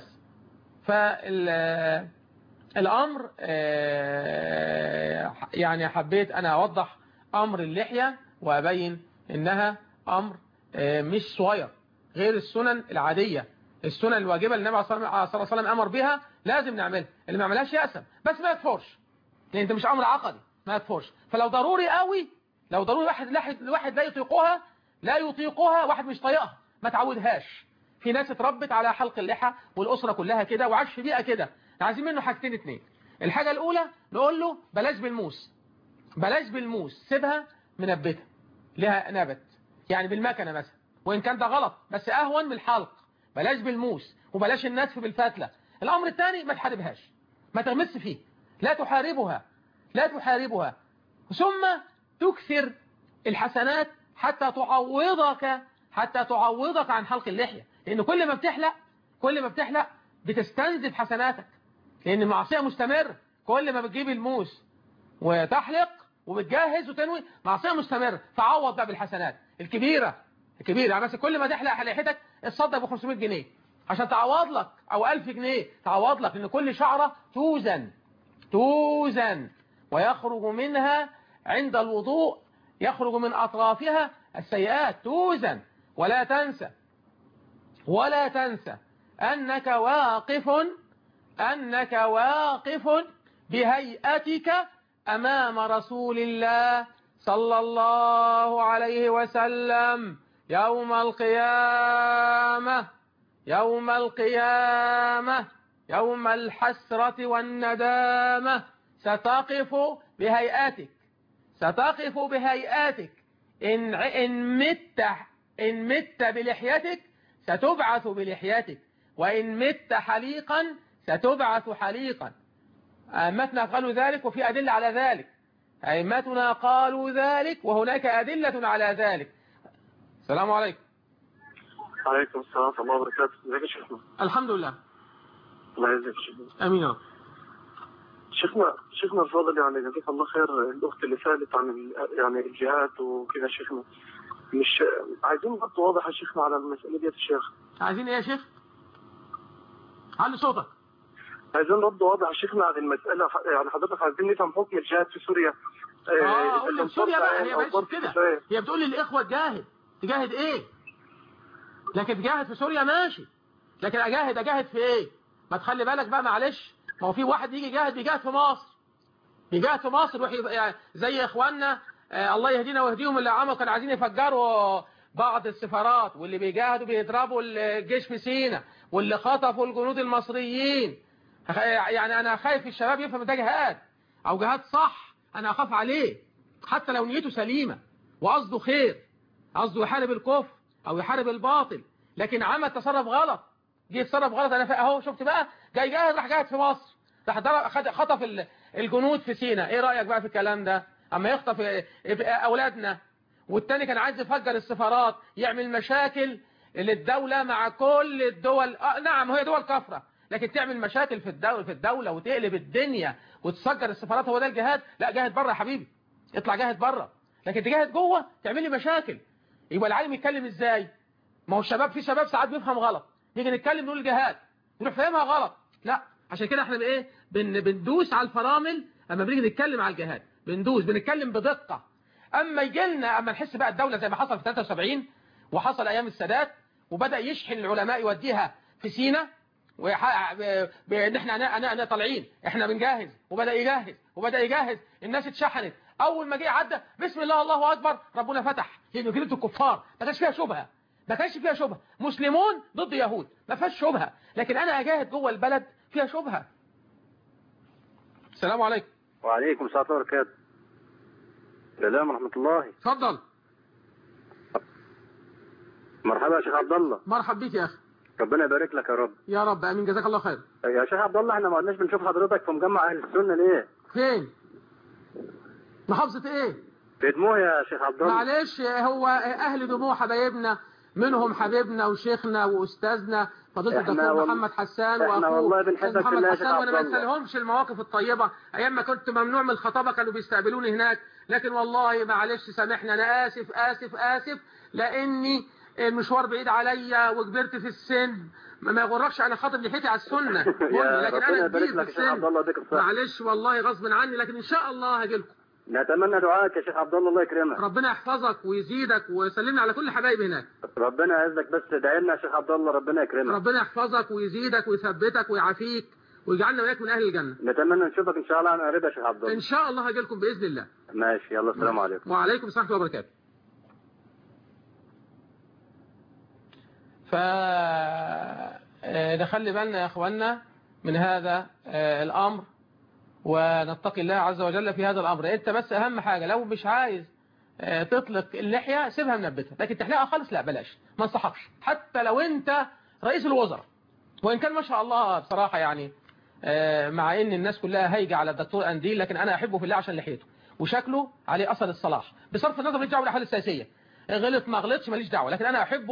فالأمر يعني حبيت أنا أوضح أمر اللحية وأبين إنها أمر آه، مش صغير غير السنن العادية السنن الواجبة اللي النبي صلى الله عليه وسلم أمر بها لازم نعملها اللي ما عملهاش يأسم بس ما يكفرش لان انت مش امر عقدي ما يكفرش فلو ضروري قوي لو ضروري واحد لا واحد لا يطيقها لا يطيقها واحد مش طايقها ما تعودهاش في ناس اتربت على حلق اللحى والاسره كلها كده وعاش في بيئه كده عايزين منه حاجتين اتنين الحاجه الاولى نقول له بلاش بالموس بلاش بالموس سيبها منبته لها نبت يعني بالمكنه مثلا وان كان ده غلط بس اهون من الحلق بلاش بالموس وبلاش النتف بالفتله الامر الثاني ما تحاربهاش ما تغمس فيه لا تحاربها لا تحاربها ثم تكثر الحسنات حتى تعوضك حتى تعوضك عن حلق اللحية لأن كل ما بتحلق كل ما بتحلق بتستنزف حسناتك لأن المعصية مستمر كل ما بتجيب الموس وتحلق وبتجهز وتنوي معصية مستمرة تعوض بقى بالحسنات الكبيرة الكبيرة يعني مثلا كل ما تحلق لحيتك اتصدق ب 500 جنيه عشان تعوض لك او 1000 جنيه تعوض لك لان كل شعرة توزن توزن ويخرج منها عند الوضوء يخرج من أطرافها السيئات توزن ولا تنسى ولا تنسى أنك واقف أنك واقف بهيئتك أمام رسول الله صلى الله عليه وسلم يوم القيامة يوم القيامة يوم الحسرة والندامة ستقف بهيئتك ستقف بهيئتك إن, إن مت إن مت بلحيتك ستبعث بلحيتك وإن مت حليقا ستبعث حليقا أئمتنا قالوا ذلك وفي أدلة على ذلك أئمتنا قالوا ذلك وهناك أدلة على ذلك السلام عليكم عليكم السلام ورحمة الله وبركاته ازيك يا شيخنا الحمد لله الله يجزيك يا شيخنا أمين يا رب شيخنا شيخنا الفاضل يعني جزاك الله خير الأخت اللي سألت عن ال- يعني الجهات وكده يا شيخنا مش عايزين رد واضح يا شيخنا على المسألة دي يا شيخ عايزين إيه يا شيخ علي صوتك عايزين رد واضح يا شيخنا عن المسألة يعني حضرتك عايزين نفهم حكم الجهاد في سوريا اه اقول لك سوريا بقى هي أو ماشي ضرب كده كفاية. هي بتقول للاخوه تجاهد تجاهد ايه لكن تجاهد في سوريا ماشي لكن اجاهد اجاهد في ايه ما تخلي بالك بقى معلش ما هو في واحد يجي يجاهد بيجاهد في مصر بيجاهد في مصر يروح يب- يعني زي اخواننا آه الله يهدينا ويهديهم اللي عملوا كانوا عايزين يفجروا بعض السفارات واللي بيجاهدوا بيضربوا الجيش في سينا واللي خطفوا الجنود المصريين خ- يعني انا خايف الشباب يفهم ده جهاد او جهاد صح انا اخاف عليه حتى لو نيته سليمة وقصده خير قصده يحارب الكفر او يحارب الباطل لكن عمل تصرف غلط جه يتصرف غلط انا فا- اهو شفت بقى جاي جاهد راح جاهد في مصر راح ضرب خد- خطف ال- الجنود في سينا ايه رايك بقى في الكلام ده اما يخطف اه، اه، اولادنا والتاني كان عايز يفجر السفارات يعمل مشاكل للدولة مع كل الدول آه نعم هي دول كفرة لكن تعمل مشاكل في الدولة في الدولة وتقلب الدنيا وتسجر السفارات هو ده الجهاد لا جاهد بره يا حبيبي اطلع جاهد بره لكن تجاهد جوه تعمل لي مشاكل يبقى العالم يتكلم ازاي ما هو الشباب في شباب ساعات بيفهم غلط نيجي نتكلم نقول جهاد نروح فاهمها غلط لا عشان كده احنا بايه بن بندوس على الفرامل اما بنيجي نتكلم على الجهاد بندوس بنتكلم بدقة اما يجي لنا اما نحس بقى الدولة زي ما حصل في 73 وحصل ايام السادات وبدأ يشحن العلماء يوديها في سينا ويح- ب- بان احنا أنا أنا أنا طالعين احنا بنجهز وبدأ يجهز وبدأ يجهز الناس اتشحنت اول ما جه عدى بسم الله الله اكبر ربنا فتح لانه جريمه الكفار ما كانش فيها شبهه ما كانش فيها شبهه مسلمون ضد يهود ما فيهاش شبهه لكن انا اجاهد جوه البلد فيها شبهه السلام عليكم وعليكم السلام ورحمة الله وبركاته السلام ورحمة الله اتفضل مرحبا يا شيخ عبد الله مرحب بيك يا اخي ربنا يبارك لك يا رب يا رب امين جزاك الله خير يا شيخ عبد الله احنا ما قلناش بنشوف حضرتك في مجمع اهل السنة ليه فين محافظه ايه في دموع يا شيخ عبد الله معلش هو اهل دموع حبايبنا منهم حبيبنا وشيخنا واستاذنا فضيله إحنا الدكتور وال- محمد حسان إحنا واخوه والله بنحبك أستاذ محمد بالله يا شيخ حسان وانا ما عبد الله. انسالهمش المواقف الطيبه ايام ما كنت ممنوع من الخطابه كانوا بيستقبلوني هناك لكن والله معلش سامحنا انا اسف اسف اسف لاني المشوار بعيد عليا وكبرت في السن ما ما يغركش انا خاطب لحيتي على السنه يا لكن ربنا انا يبارك كبير في لك يا شيخ عبد الله السن يديك الصحة معلش والله غصب عني لكن ان شاء الله هاجي لكم نتمنى دعائك يا شيخ عبد الله الله يكرمك ربنا يحفظك ويزيدك ويسلمنا على كل حبايبي هناك ربنا يعزك بس ادعي لنا يا شيخ عبد الله ربنا يكرمك ربنا يحفظك ويزيدك ويثبتك ويعافيك ويجعلنا وياك من اهل الجنه نتمنى نشوفك ان شاء الله عن قريب يا شيخ عبد الله ان شاء الله هاجي لكم باذن الله ماشي يلا السلام عليكم وعليكم السلام ورحمه الله وبركاته ف آه، نخلي بالنا يا اخواننا من هذا آه، الامر ونتقي الله عز وجل في هذا الامر انت بس اهم حاجه لو مش عايز آه، تطلق اللحيه سيبها منبتها لكن تحلقها خالص لا بلاش ما انصحكش حتى لو انت رئيس الوزراء وان كان ما شاء الله بصراحه يعني آه، مع ان الناس كلها هايجه على الدكتور انديل لكن انا احبه في الله عشان لحيته وشكله عليه اثر الصلاح بصرف النظر ماليش دعوه بالاحوال السياسيه غلط ما غلطش ماليش دعوه لكن انا احبه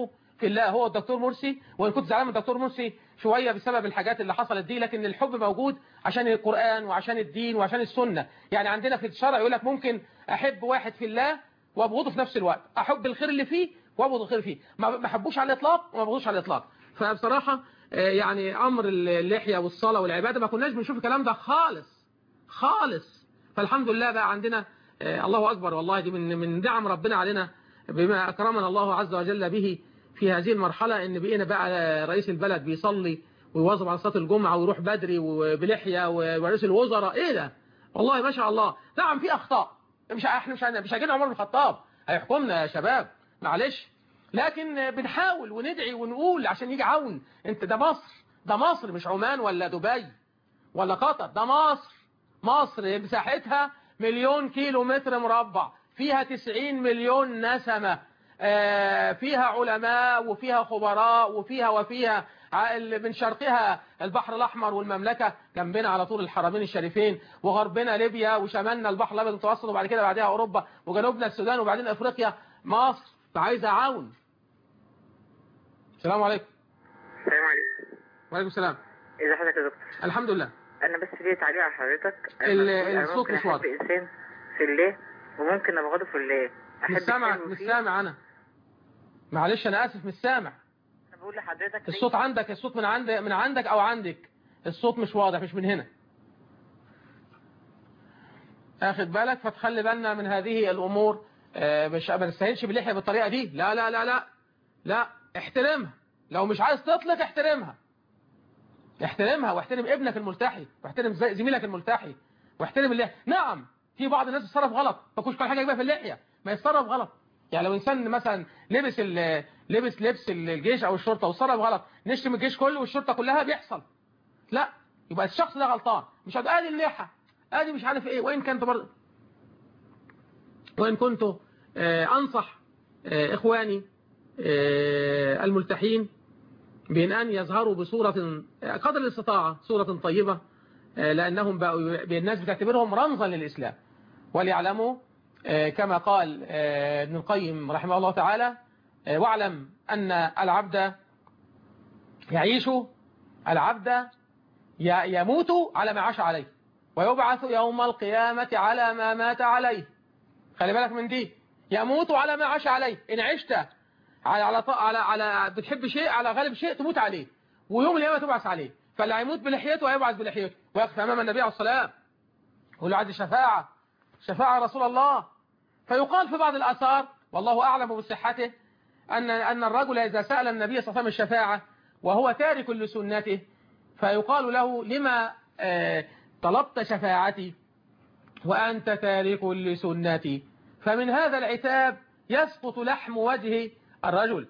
في الله هو الدكتور مرسي وان كنت زعلان من الدكتور مرسي شويه بسبب الحاجات اللي حصلت دي لكن الحب موجود عشان القران وعشان الدين وعشان السنه يعني عندنا في الشرع يقول لك ممكن احب واحد في الله وابغضه في نفس الوقت احب الخير اللي فيه وابغض الخير فيه ما ما احبوش على الاطلاق وما ابغضوش على الاطلاق فبصراحه آه، يعني امر اللحيه والصلاه والعباده ما كناش بنشوف الكلام ده خالص خالص فالحمد لله بقى عندنا آه، الله أكبر والله دي من من نعم ربنا علينا بما أكرمنا الله عز وجل به في هذه المرحلة إن بقينا بقى رئيس البلد بيصلي ويواظب على صلاة الجمعة ويروح بدري وبلحية ورئيس الوزراء إيه ده والله ما شاء الله نعم في أخطاء مش احنا مش مش هيجينا عمر بن الخطاب هيحكمنا يا شباب معلش لكن بنحاول وندعي ونقول عشان يجي عون انت ده مصر ده مصر مش عمان ولا دبي ولا قطر ده مصر مصر مساحتها مليون كيلو متر مربع فيها 90 مليون نسمة آه، فيها علماء وفيها خبراء وفيها وفيها ع- من شرقها البحر الأحمر والمملكة جنبنا على طول الحرمين الشريفين وغربنا ليبيا وشمالنا البحر الأبيض المتوسط وبعد كده بعدها أوروبا وجنوبنا السودان وبعدين أفريقيا مصر فعايزة عون السلام عليكم السلام عليكم وعليكم السلام ازي حضرتك يا دكتور الحمد لله انا بس ليه تعليق على حضرتك أنا ال- بقول أنا الصوت ممكن مش أحب واضح. انسان في الله وممكن ابغضه في الله مش سامع مش سامع أنا معلش أنا آسف مش سامع انا بقول لحضرتك الصوت عندك الصوت من عند من عندك او عندك الصوت مش واضح مش من هنا اخد بالك فتخلي بالنا من هذه الامور آه، مش ما نستهينش باللحيه بالطريقه دي لا لا لا لا لا احترمها لو مش عايز تطلق احترمها احترمها واحترم ابنك الملتحي واحترم زي- زميلك الملتحي واحترم اللحيه نعم في بعض الناس بتتصرف غلط ما كل حاجه يجيبها في اللحيه ما يتصرف غلط يعني لو انسان مثلا لبس ال- لبس لبس الجيش او الشرطه وتصرف غلط نشتم الجيش كله والشرطه كلها بيحصل لا يبقى الشخص ده غلطان مش هتبقى ادي اللحى ادي مش عارف ايه وان كنت برضه وان كنت آه، انصح آه، اخواني آه، الملتحين بان ان يظهروا بصوره آه، قدر الاستطاعه صوره طيبه آه، لانهم بقوا الناس بتعتبرهم رمزا للاسلام وليعلموا آه، كما قال آه، ابن القيم رحمه الله تعالى آه، واعلم أن العبد يعيش العبد ي- يموت على ما عاش عليه ويبعث يوم القيامة على ما مات عليه خلي بالك من دي يموت على ما عاش عليه إن عشت على على ط- على على بتحب شيء على غالب شيء تموت عليه ويوم القيامة تبعث عليه فاللي هيموت بلحيته هيبعث بلحيته ويقف أمام النبي عليه الصلاة والسلام يقول له عندي شفاعة شفاعة رسول الله فيقال في بعض الآثار والله أعلم بصحته أن أن الرجل إذا سأل النبي صلى الله عليه وسلم الشفاعة وهو تارك لسنته فيقال له لما آه، طلبت شفاعتي وأنت تارك لسنتي فمن هذا العتاب يسقط لحم وجه الرجل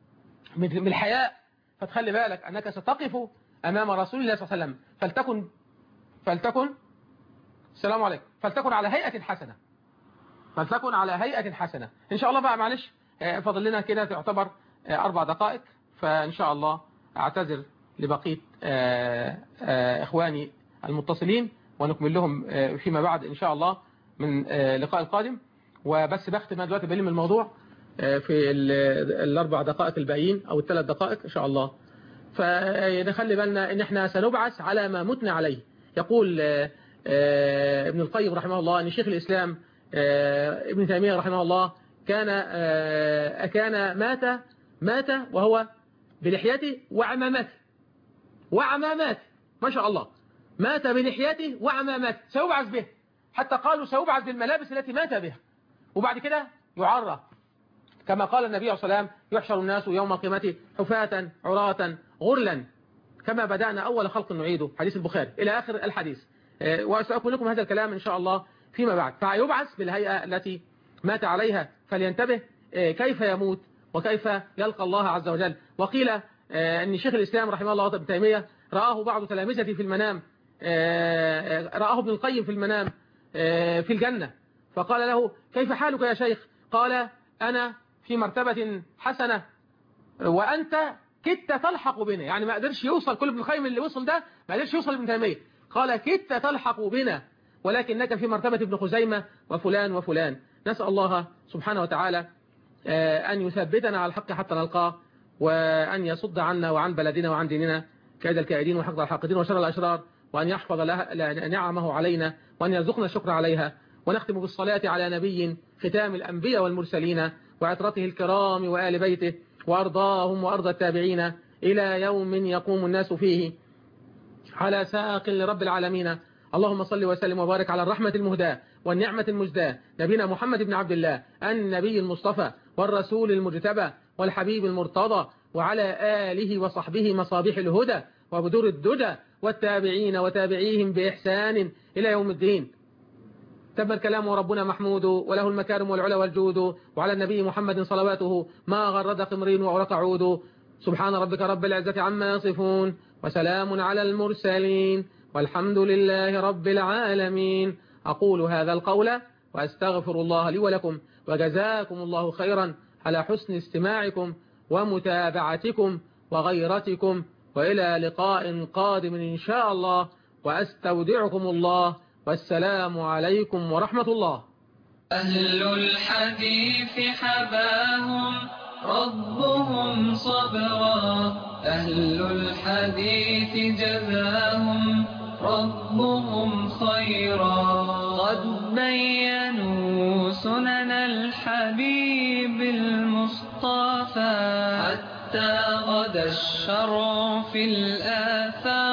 من من الحياء فتخلي بالك أنك ستقف أمام رسول الله صلى الله عليه وسلم فلتكن فلتكن السلام عليكم فلتكن على هيئة حسنة فلتكن على هيئة حسنة إن شاء الله بقى معلش آه، فاضل لنا كده تعتبر آه، أربع دقائق فإن شاء الله أعتذر لبقية آه، آه، إخواني المتصلين ونكمل لهم آه، فيما بعد إن شاء الله من آه، اللقاء القادم وبس بختم أنا دلوقتي بلم الموضوع آه، في ال- الأربع دقائق الباقيين أو الثلاث دقائق إن شاء الله فنخلي بالنا ان احنا سنبعث على ما متنا عليه يقول آه، آه، ابن القيم رحمه الله ان شيخ الاسلام آه، ابن تيمية رحمه الله كان آه، كان مات مات وهو بلحيته وعمامته وعماماته ما شاء الله مات بلحيته وعماماته سيبعث به حتى قالوا سيبعث بالملابس التي مات بها وبعد كده يعرى كما قال النبي عليه الصلاة والسلام يحشر الناس يوم القيامة حفاة عراة غرلا كما بدأنا أول خلق نعيده حديث البخاري إلى آخر الحديث آه، وسأقول لكم هذا الكلام إن شاء الله فيما بعد فيبعث بالهيئة التي مات عليها فلينتبه آه، كيف يموت وكيف يلقى الله عز وجل وقيل آه، أن شيخ الإسلام رحمه الله ابن تيمية رآه بعض تلامذتي في المنام آه، آه، رآه ابن القيم في المنام آه، في الجنة فقال له كيف حالك يا شيخ قال أنا في مرتبة حسنة وأنت كدت تلحق بنا يعني ما قدرش يوصل كل ابن القيم اللي وصل ده ما قدرش يوصل ابن تيمية قال كدت تلحق بنا ولكنك في مرتبة ابن خزيمة وفلان وفلان نسأل الله سبحانه وتعالى آه، أن يثبتنا على الحق حتى نلقاه وأن يصد عنا وعن بلدنا وعن ديننا كيد الكائدين وحقد الحاقدين وشر الأشرار وأن يحفظ لها نعمه علينا وأن يرزقنا الشكر عليها ونختم بالصلاة على نبي ختام الأنبياء والمرسلين وعطرته الكرام وآل بيته وأرضاهم وأرض التابعين إلى يوم يقوم الناس فيه على ساق لرب العالمين اللهم صل وسلم وبارك على الرحمة المهداة والنعمة المجداة نبينا محمد بن عبد الله النبي المصطفى والرسول المجتبى والحبيب المرتضى وعلى آله وصحبه مصابيح الهدى وبدور الدجى والتابعين وتابعيهم بإحسان إلى يوم الدين تم الكلام وربنا محمود وله المكارم والعلا والجود وعلى النبي محمد صلواته ما غرد قمرين وعرق عود سبحان ربك رب العزة عما يصفون وسلام على المرسلين والحمد لله رب العالمين أقول هذا القول وأستغفر الله لي ولكم وجزاكم الله خيرا على حسن استماعكم ومتابعتكم وغيرتكم وإلى لقاء قادم إن شاء الله وأستودعكم الله والسلام عليكم ورحمة الله أهل الحديث حباهم ربهم صبرا أهل الحديث جزاهم ربهم خيرا قد بينوا سنن الحبيب المصطفى حتى غدا الشرع في الآثار